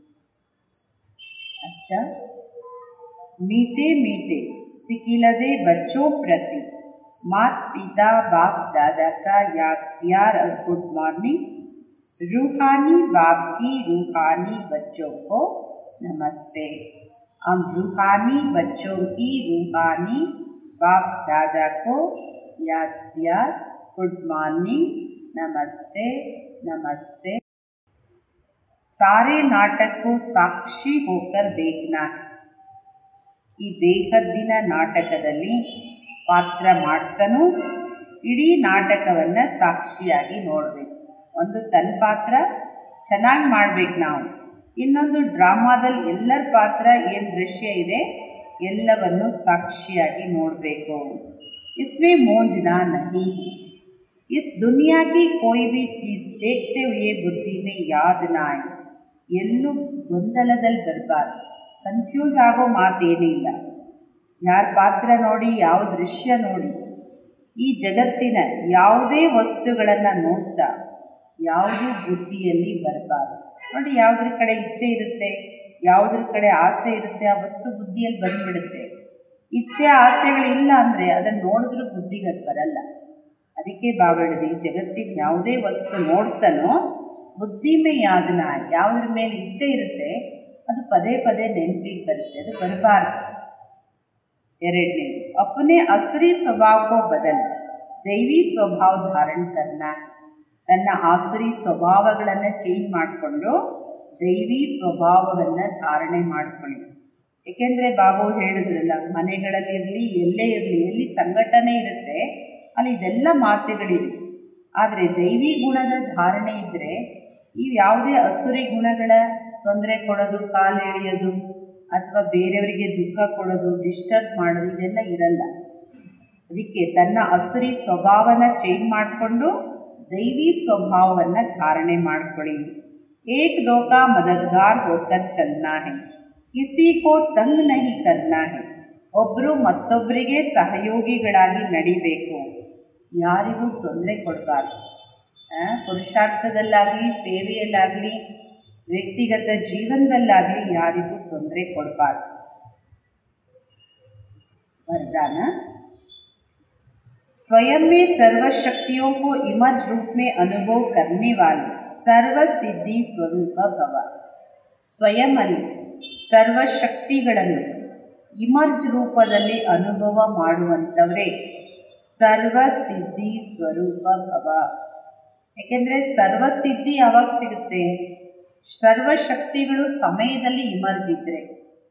ಅಚ್ಚ मीठे मीठे सिकिलदे बच्चों प्रति मात पिता बाप दादा का याद प्यार और गुड मॉर्निंग रूहानी बाप की रूहानी बच्चों को नमस्ते हम रूहानी बच्चों की रूहानी बाप दादा को याद प्यार गुड मॉर्निंग नमस्ते नमस्ते सारे नाटक को साक्षी होकर देखना है ಈ ಬೇಹದ್ದಿನ ನಾಟಕದಲ್ಲಿ ಪಾತ್ರ ಮಾಡ್ತಾನೂ ಇಡೀ ನಾಟಕವನ್ನು ಸಾಕ್ಷಿಯಾಗಿ ನೋಡಬೇಕು ಒಂದು ತನ್ನ ಪಾತ್ರ ಚೆನ್ನಾಗಿ ಮಾಡಬೇಕು ನಾವು ಇನ್ನೊಂದು ಡ್ರಾಮಾದಲ್ಲಿ ಎಲ್ಲರ ಪಾತ್ರ ಏನು ದೃಶ್ಯ ಇದೆ ಎಲ್ಲವನ್ನು ಸಾಕ್ಷಿಯಾಗಿ ನೋಡಬೇಕು इसमें मोजना नहीं है इस दुनिया की कोई भी चीज़ देखते हुए बुद्धि में याद ना आए ಎಲ್ಲೂ ಗೊಂದಲದಲ್ಲಿ ಬರಬಾರ್ದು ಕನ್ಫ್ಯೂಸ್ ಆಗೋ ಮಾತೇನಿಲ್ಲ ಯಾರ ಪಾತ್ರ ನೋಡಿ ಯಾವ ದೃಶ್ಯ ನೋಡಿ ಈ ಜಗತ್ತಿನ ಯಾವುದೇ ವಸ್ತುಗಳನ್ನು ನೋಡ್ತಾ ಯಾವುದೂ ಬುದ್ಧಿಯಲ್ಲಿ ಬರಬಾರ್ದು ನೋಡಿ ಯಾವುದ್ರ ಕಡೆ ಇಚ್ಛೆ ಇರುತ್ತೆ ಯಾವುದ್ರ ಕಡೆ ಆಸೆ ಇರುತ್ತೆ ಆ ವಸ್ತು ಬುದ್ಧಿಯಲ್ಲಿ ಬಂದ್ಬಿಡುತ್ತೆ ಇಚ್ಛೆ ಆಸೆಗಳಿಲ್ಲ ಅಂದರೆ ಅದನ್ನು ನೋಡಿದ್ರೂ ಬುದ್ಧಿಗೆ ಅದು ಬರಲ್ಲ ಅದಕ್ಕೆ ಬಾಬಾಡಿದೆ ಜಗತ್ತಿನ ಯಾವುದೇ ವಸ್ತು ನೋಡ್ತಾನೋ ಬುದ್ಧಿಮೆ ಯಾದನ ಯಾವುದ್ರ ಮೇಲೆ ಇಚ್ಛೆ ಇರುತ್ತೆ ಅದು ಪದೇ ಪದೇ ನೆನಪಿಗೆ ಬರುತ್ತೆ ಅದು ಬರಬಾರ್ದು ಎರಡನೇದು ಅಪನೆ ಅಸುರಿ ಸ್ವಭಾವಕ್ಕೋ ಬದಲು ದೈವಿ ಸ್ವಭಾವ ಧಾರಣ ಕರ್ನ ತನ್ನ ಆಸುರಿ ಸ್ವಭಾವಗಳನ್ನು ಚೇಂಜ್ ಮಾಡಿಕೊಂಡು ದೈವಿ ಸ್ವಭಾವವನ್ನು ಧಾರಣೆ ಮಾಡಿಕೊಳ್ಳಿ ಏಕೆಂದರೆ ಬಾಬು ಹೇಳಿದ್ರಲ್ಲ ಮನೆಗಳಲ್ಲಿರಲಿ ಎಲ್ಲೇ ಇರಲಿ ಎಲ್ಲಿ ಸಂಘಟನೆ ಇರುತ್ತೆ ಅಲ್ಲಿ ಇದೆಲ್ಲ ಮಾತುಗಳಿದೆ ಆದರೆ ದೈವಿ ಗುಣದ ಧಾರಣೆ ಇದ್ದರೆ ಇವು ಯಾವುದೇ ಅಸುರಿ ಗುಣಗಳ ತೊಂದರೆ ಕೊಡೋದು ಕಾಲು ಎಳೆಯೋದು ಅಥವಾ ಬೇರೆಯವರಿಗೆ ದುಃಖ ಕೊಡೋದು ಡಿಸ್ಟರ್ಬ್ ಮಾಡೋದು ಇದೆಲ್ಲ ಇರಲ್ಲ ಅದಕ್ಕೆ ತನ್ನ ಅಸುರಿ ಸ್ವಭಾವನ ಚೇಂಜ್ ಮಾಡಿಕೊಂಡು ದೈವಿ ಸ್ವಭಾವವನ್ನು ಧಾರಣೆ ಮಾಡ್ಕೊಳ್ಳಿ ಏಕ್ ದೋಕಾ ಮದದ್ಗಾರ್ ಹೋಕರ್ ಚಲ್ನಾ ಹೈ ಕಿಸಿ ಕೋ ತಂಗ್ ನಹಿ ಕರ್ನಾ ಹೈ ಒಬ್ಬರು ಮತ್ತೊಬ್ಬರಿಗೆ ಸಹಯೋಗಿಗಳಾಗಿ ನಡಿಬೇಕು ಯಾರಿಗೂ ತೊಂದರೆ ಕೊಡಬಾರ್ದು ಪುರುಷಾರ್ಥದಲ್ಲಾಗಲಿ ಸೇವೆಯಲ್ಲಾಗಲಿ ವ್ಯಕ್ತಿಗತ ಜೀವನದಲ್ಲಾಗಲಿ ಯಾರಿಗೂ ತೊಂದರೆ ಕೊಡಬಾರ್ದು वरदान स्वयं में सर्व शक्तियों को इमर्ज रूप में अनुभव करने वाले सर्व ಸಿದ್ಧಿ ಸ್ವರೂಪ ಭವ ಸ್ವಯಂನಲ್ಲಿ ಸರ್ವಶಕ್ತಿಗಳನ್ನು ಇಮರ್ಜ್ ರೂಪದಲ್ಲಿ ಅನುಭವ ಮಾಡುವಂಥವರೇ ಸರ್ವ ಸಿದ್ಧಿ ಸ್ವರೂಪ ಭವ ಏಕೆಂದರೆ ಸರ್ವಸಿದ್ಧಿ ಯಾವಾಗ ಸಿಗುತ್ತೆ ಸರ್ವಶಕ್ತಿಗಳು ಸಮಯದಲ್ಲಿ ಇಮರ್ಜ್ ಇದ್ದರೆ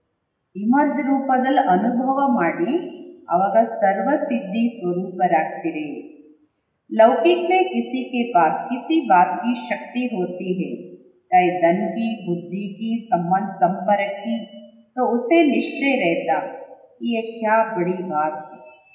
ಇಮರ್ಜ್ ರೂಪದಲ್ಲಿ ಅನುಭವ ಮಾಡಿ ಅವಾಗ ಸರ್ವಸಿದ್ಧಿ ಸ್ವರೂಪರಾಗ್ತೀರಿ लौकिक में किसी के पास किसी बात की शक्ति होती है चाहे धन की बुद्धि की संबंध संपर्क की तो उसे निश्चय रहता ये क्या बड़ी बात है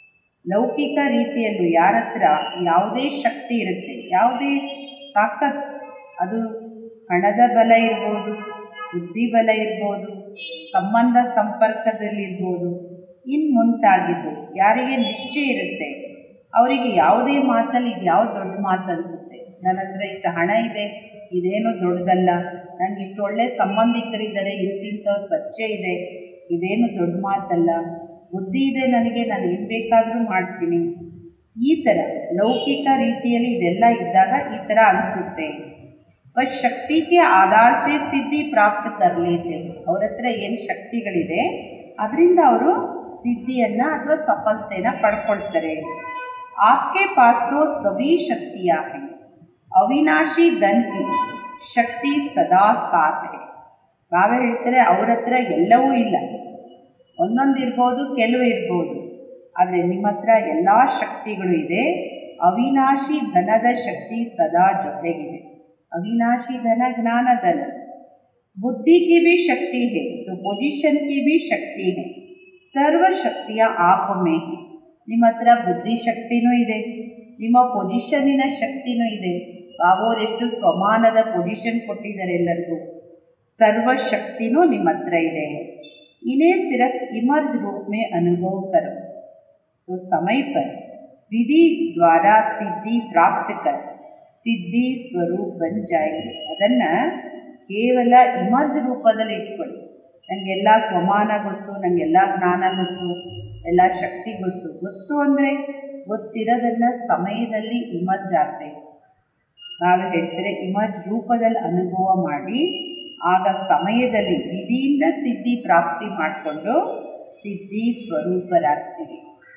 ಲೌಕಿಕ ರೀತಿಯಲ್ಲೂ ಯಾರ ಹತ್ರ ಯಾವುದೇ ಶಕ್ತಿ ಇರುತ್ತೆ ಯಾವುದೇ ತಾಕತ್ ಅದು ಹಣದ ಬಲ ಇರ್ಬೋದು ಬುದ್ಧಿ ಬಲ ಇರ್ಬೋದು ಸಂಬಂಧ ಸಂಪರ್ಕದಲ್ಲಿರ್ಬೋದು ಇನ್ನು ಮುಂತಾಗಿದ್ದು ಯಾರಿಗೆ ನಿಶ್ಚಯ ಇರುತ್ತೆ ಅವರಿಗೆ ಯಾವುದೇ ಮಾತಲ್ಲಿ ಇದು ಯಾವ ದೊಡ್ಡ ಮಾತು ಅನಿಸುತ್ತೆ ನನ್ನ ಹತ್ರ ಇಷ್ಟು ಹಣ ಇದೆ ಇದೇನು ದೊಡ್ಡದಲ್ಲ ನನಗೆ ಇಷ್ಟು ಒಳ್ಳೆ ಸಂಬಂಧಿಕರಿದ್ದಾರೆ ಇಂತಿಂಥವ್ರ ಪರಿಚಯ ಇದೆ ಇದೇನು ದೊಡ್ಡ ಮಾತಲ್ಲ ಬುದ್ಧಿ ಇದೆ ನನಗೆ ನಾನು ಏನು ಬೇಕಾದರೂ ಮಾಡ್ತೀನಿ ಈ ಥರ ಲೌಕಿಕ ರೀತಿಯಲ್ಲಿ ಇದೆಲ್ಲ ಇದ್ದಾಗ ಈ ಥರ ಅನಿಸುತ್ತೆ ಬಟ್ ಶಕ್ತಿಗೆ ಆಧಾರಸೆ ಸಿದ್ಧಿ ಪ್ರಾಪ್ತ ಕರ್ಲೇತೆ ಅವ್ರ ಹತ್ರ ಏನು ಶಕ್ತಿಗಳಿದೆ ಅದರಿಂದ ಅವರು ಸಿದ್ಧಿಯನ್ನು ಅಥವಾ ಸಫಲತೆನ ಪಡ್ಕೊಳ್ತಾರೆ आपके पास तो सभी शक्तियाँ हैं ಅವಿನಾಶಿ ಧನ್ ಕಿ ಶಕ್ತಿ ಸದಾ ಸಾಥ್ ಹೇ ನಾವೇ ಹೇಳ್ತಾರೆ ಅವ್ರ ಹತ್ರ ಎಲ್ಲವೂ ಇಲ್ಲ ಒಂದೊಂದು ಇರ್ಬೋದು ಕೆಲವು ಇರ್ಬೋದು ಆದರೆ ನಿಮ್ಮ ಹತ್ರ ಎಲ್ಲ ಶಕ್ತಿಗಳು ಇದೆ ಅವಿನಾಶಿ ಧನದ ಶಕ್ತಿ ಸದಾ ಜೊತೆಗಿದೆ ಅವಿನಾಶಿ ಧನ ಜ್ಞಾನ ಧನ बुद्धि की भी शक्ति है तो पोजीशन की भी शक्ति है ಸರ್ವ ಶಕ್ತಿಯ ಆಪ್ ಮೇ है ನಿಮ್ಮ ಹತ್ರ ಬುದ್ಧಿಶಕ್ತಿನೂ ಇದೆ ನಿಮ್ಮ ಪೊಸಿಷನ್ನಿನ ಶಕ್ತಿನೂ ಇದೆ ಬಾಬೋರೆಷ್ಟು ಸ್ವಮಾನದ ಪೊಸಿಷನ್ ಕೊಟ್ಟಿದ್ದಾರೆ ಎಲ್ಲರಿಗೂ ಸರ್ವಶಕ್ತಿನೂ ನಿಮ್ಮ ಹತ್ರ ಇದೆ ಇನೇ ಸಿರಫ್ ಇಮರ್ಜ್ ರೂಪ್ ಮೇ ಅನುಭವ ಕರೋ तो समय पर विधि द्वारा ಸಿದ್ಧಿ ಪ್ರಾಪ್ತ ಕರ್ ಸಿದ್ಧಿ ಸ್ವರೂಪ್ ಬನ್ ಜಾಯಿಗೆ ಅದನ್ನು ಕೇವಲ ಇಮರ್ಜ್ ರೂಪದಲ್ಲಿ ಇಟ್ಕೊಳ್ಳಿ ನನಗೆಲ್ಲ ಸ್ವಮಾನ ಗೊತ್ತು ನನಗೆಲ್ಲ ಜ್ಞಾನ ಗೊತ್ತು ಎಲ್ಲ ಶಕ್ತಿ ಗೊತ್ತು ಗೊತ್ತು ಅಂದರೆ ಗೊತ್ತಿರೋದನ್ನು ಸಮಯದಲ್ಲಿ ಇಮರ್ಜ್ ಆಗಬೇಕು ನಾವು ಹೇಳ್ತಾರೆ ಇಮರ್ಜ್ ರೂಪದಲ್ಲಿ ಅನುಭವ ಮಾಡಿ ಆಗ ಸಮಯದಲ್ಲಿ ವಿಧಿಯಿಂದ ಸಿದ್ಧಿ ಪ್ರಾಪ್ತಿ ಮಾಡಿಕೊಂಡು ಸಿದ್ಧಿ ಸ್ವರೂಪರಾಗ್ತೀವಿ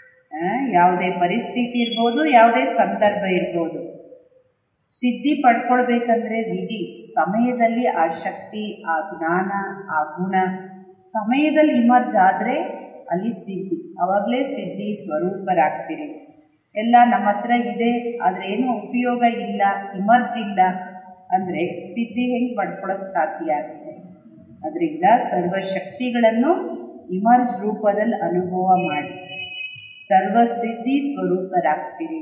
ಯಾವುದೇ ಪರಿಸ್ಥಿತಿ ಇರ್ಬೋದು ಯಾವುದೇ ಸಂದರ್ಭ ಇರ್ಬೋದು ಸಿದ್ಧಿ ಪಡ್ಕೊಳ್ಬೇಕಂದ್ರೆ ವಿಧಿ ಸಮಯದಲ್ಲಿ ಆ ಶಕ್ತಿ ಆ ಜ್ಞಾನ ಆ ಗುಣ ಸಮಯದಲ್ಲಿ ಇಮರ್ಜ್ ಆದರೆ ಅಲ್ಲಿ ಸಿದ್ಧಿ ಆವಾಗಲೇ ಸಿದ್ಧಿ ಸ್ವರೂಪರಾಗ್ತೀರಿ ಎಲ್ಲ ನಮ್ಮ ಹತ್ರ ಇದೆ ಆದರೆ ಏನೂ ಉಪಯೋಗ ಇಲ್ಲ ಇಮರ್ಜ್ ಇಲ್ಲ ಅಂದರೆ ಸಿದ್ಧಿ ಹೆಂಗೆ ಪಡ್ಕೊಳ್ಳೋಕ್ಕೆ ಸಾಧ್ಯ ಆಗುತ್ತೆ ಅದರಿಂದ ಸರ್ವಶಕ್ತಿಗಳನ್ನು ಇಮರ್ಜ್ ರೂಪದಲ್ಲಿ ಅನುಭವ ಮಾಡಿ ಸರ್ವಸಿದ್ಧಿ ಸ್ವರೂಪರಾಗ್ತೀರಿ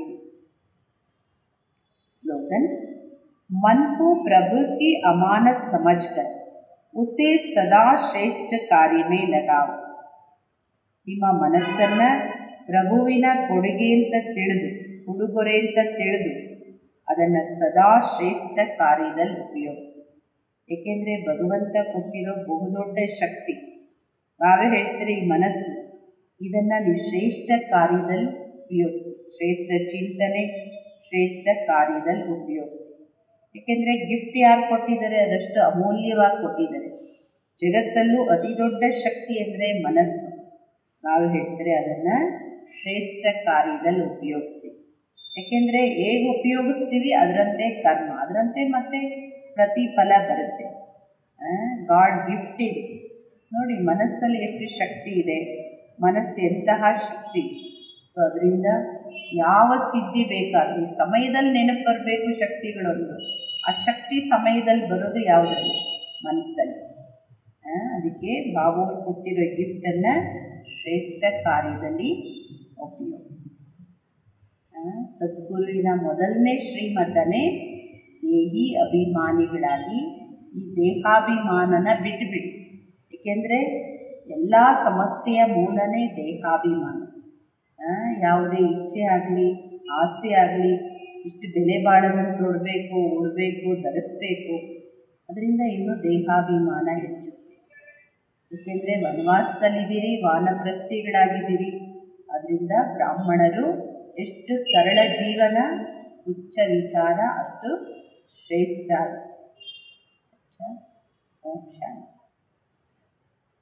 स्लोगन मन को प्रभु की अमानत समझकर उसे सदा ಶ್ರೇಷ್ಠ ಕಾರ್ಯ ಮೇ ಲಗಾವ್ ನಿಮ್ಮ ಮನಸ್ಸನ್ನು ಪ್ರಭುವಿನ ಕೊಡುಗೆ ಅಂತ ತಿಳಿದು ಉಡುಗೊರೆ ಅಂತ ತಿಳಿದು ಅದನ್ನು ಸದಾ ಶ್ರೇಷ್ಠ ಕಾರ್ಯದಲ್ಲಿ ಉಪಯೋಗಿಸಿ ಏಕೆಂದರೆ ಭಗವಂತ ಕೊಟ್ಟಿರೋ ಬಹುದೊಡ್ಡ ಶಕ್ತಿ ನಾವೇ ಹೇಳ್ತೀರಿ ಈ ಮನಸ್ಸು ಇದನ್ನು ನೀವು ಶ್ರೇಷ್ಠ ಕಾರ್ಯದಲ್ಲಿ ಉಪಯೋಗಿಸಿ ಶ್ರೇಷ್ಠ ಚಿಂತನೆ ಶ್ರೇಷ್ಠ ಕಾರ್ಯದಲ್ಲಿ ಉಪಯೋಗಿಸಿ ಏಕೆಂದರೆ ಗಿಫ್ಟ್ ಯಾರು ಕೊಟ್ಟಿದ್ದಾರೆ ಅದಷ್ಟು ಅಮೂಲ್ಯವಾಗಿ ಕೊಟ್ಟಿದ್ದಾರೆ ಜಗತ್ತಲ್ಲೂ ಅತಿ ದೊಡ್ಡ ಶಕ್ತಿ ಅಂದರೆ ಮನಸ್ಸು ನಾವು ಹೇಳ್ತಾರೆ ಅದನ್ನು ಶ್ರೇಷ್ಠ ಕಾರ್ಯದಲ್ಲಿ ಉಪಯೋಗಿಸಿ ಏಕೆಂದರೆ ಹೇಗೆ ಉಪಯೋಗಿಸ್ತೀವಿ ಅದರಂತೆ ಕರ್ಮ ಅದರಂತೆ ಮತ್ತೆ ಪ್ರತಿಫಲ ಬರುತ್ತೆ ಗಾಡ್ ಗಿಫ್ಟ್ ಇದೆ ನೋಡಿ ಮನಸ್ಸಲ್ಲಿ ಎಷ್ಟು ಶಕ್ತಿ ಇದೆ ಮನಸ್ಸು ಎಂತಹ ಶಕ್ತಿ ಸೊ ಅದರಿಂದ ಯಾವ ಸಿದ್ಧಿ ಬೇಕಾದರೂ ಈ ಸಮಯದಲ್ಲಿ ನೆನಪು ಬರಬೇಕು ಶಕ್ತಿಗಳೊಂದು ಆ ಶಕ್ತಿ ಸಮಯದಲ್ಲಿ ಬರೋದು ಯಾವುದ್ರಲ್ಲಿ ಮನಸ್ಸಲ್ಲಿ ಆ, ಅದಕ್ಕೆ ಬಾಬುವ್ರು ಕೊಟ್ಟಿರೋ ಗಿಫ್ಟನ್ನು ಶ್ರೇಷ್ಠ ಕಾರ್ಯದಲ್ಲಿ ಉಪಯೋಗಿಸಿ ಆ, ಸದ್ಗುರುವಿನ ಮೊದಲನೇ ಶ್ರೀಮತನೇ ದೇಹಿ ಅಭಿಮಾನಿಗಳಾಗಿ ಈ ದೇಹಾಭಿಮಾನನ ಬಿಟ್ಟುಬಿಡಿ ಏಕೆಂದರೆ ಎಲ್ಲ ಸಮಸ್ಯೆಯ ಮೂಲನೇ ದೇಹಾಭಿಮಾನ ಆ, ಯಾವುದೇ ಇಚ್ಛೆ ಆಗಲಿ ಆಸೆ ಆಗಲಿ ಇಷ್ಟು ಬೆಲೆ ಬಾಳೋದನ್ನು ತೊಡಬೇಕು ಉಡಬೇಕು ಧರಿಸ್ಬೇಕು ಅದರಿಂದ ಇನ್ನೂ ದೇಹಾಭಿಮಾನ ಹೆಚ್ಚುತ್ತೆ ಏಕೆಂದರೆ ವನವಾಸದಲ್ಲಿದ್ದೀರಿ ವಾನಪ್ರಸ್ಥಿಗಳಾಗಿದ್ದೀರಿ ಅದರಿಂದ ಬ್ರಾಹ್ಮಣರು ಎಷ್ಟು ಸರಳ ಜೀವನ ಉಚ್ಚ ವಿಚಾರ ಅಷ್ಟು ಶ್ರೇಷ್ಠ ಓಂ ಶಾಂತಿ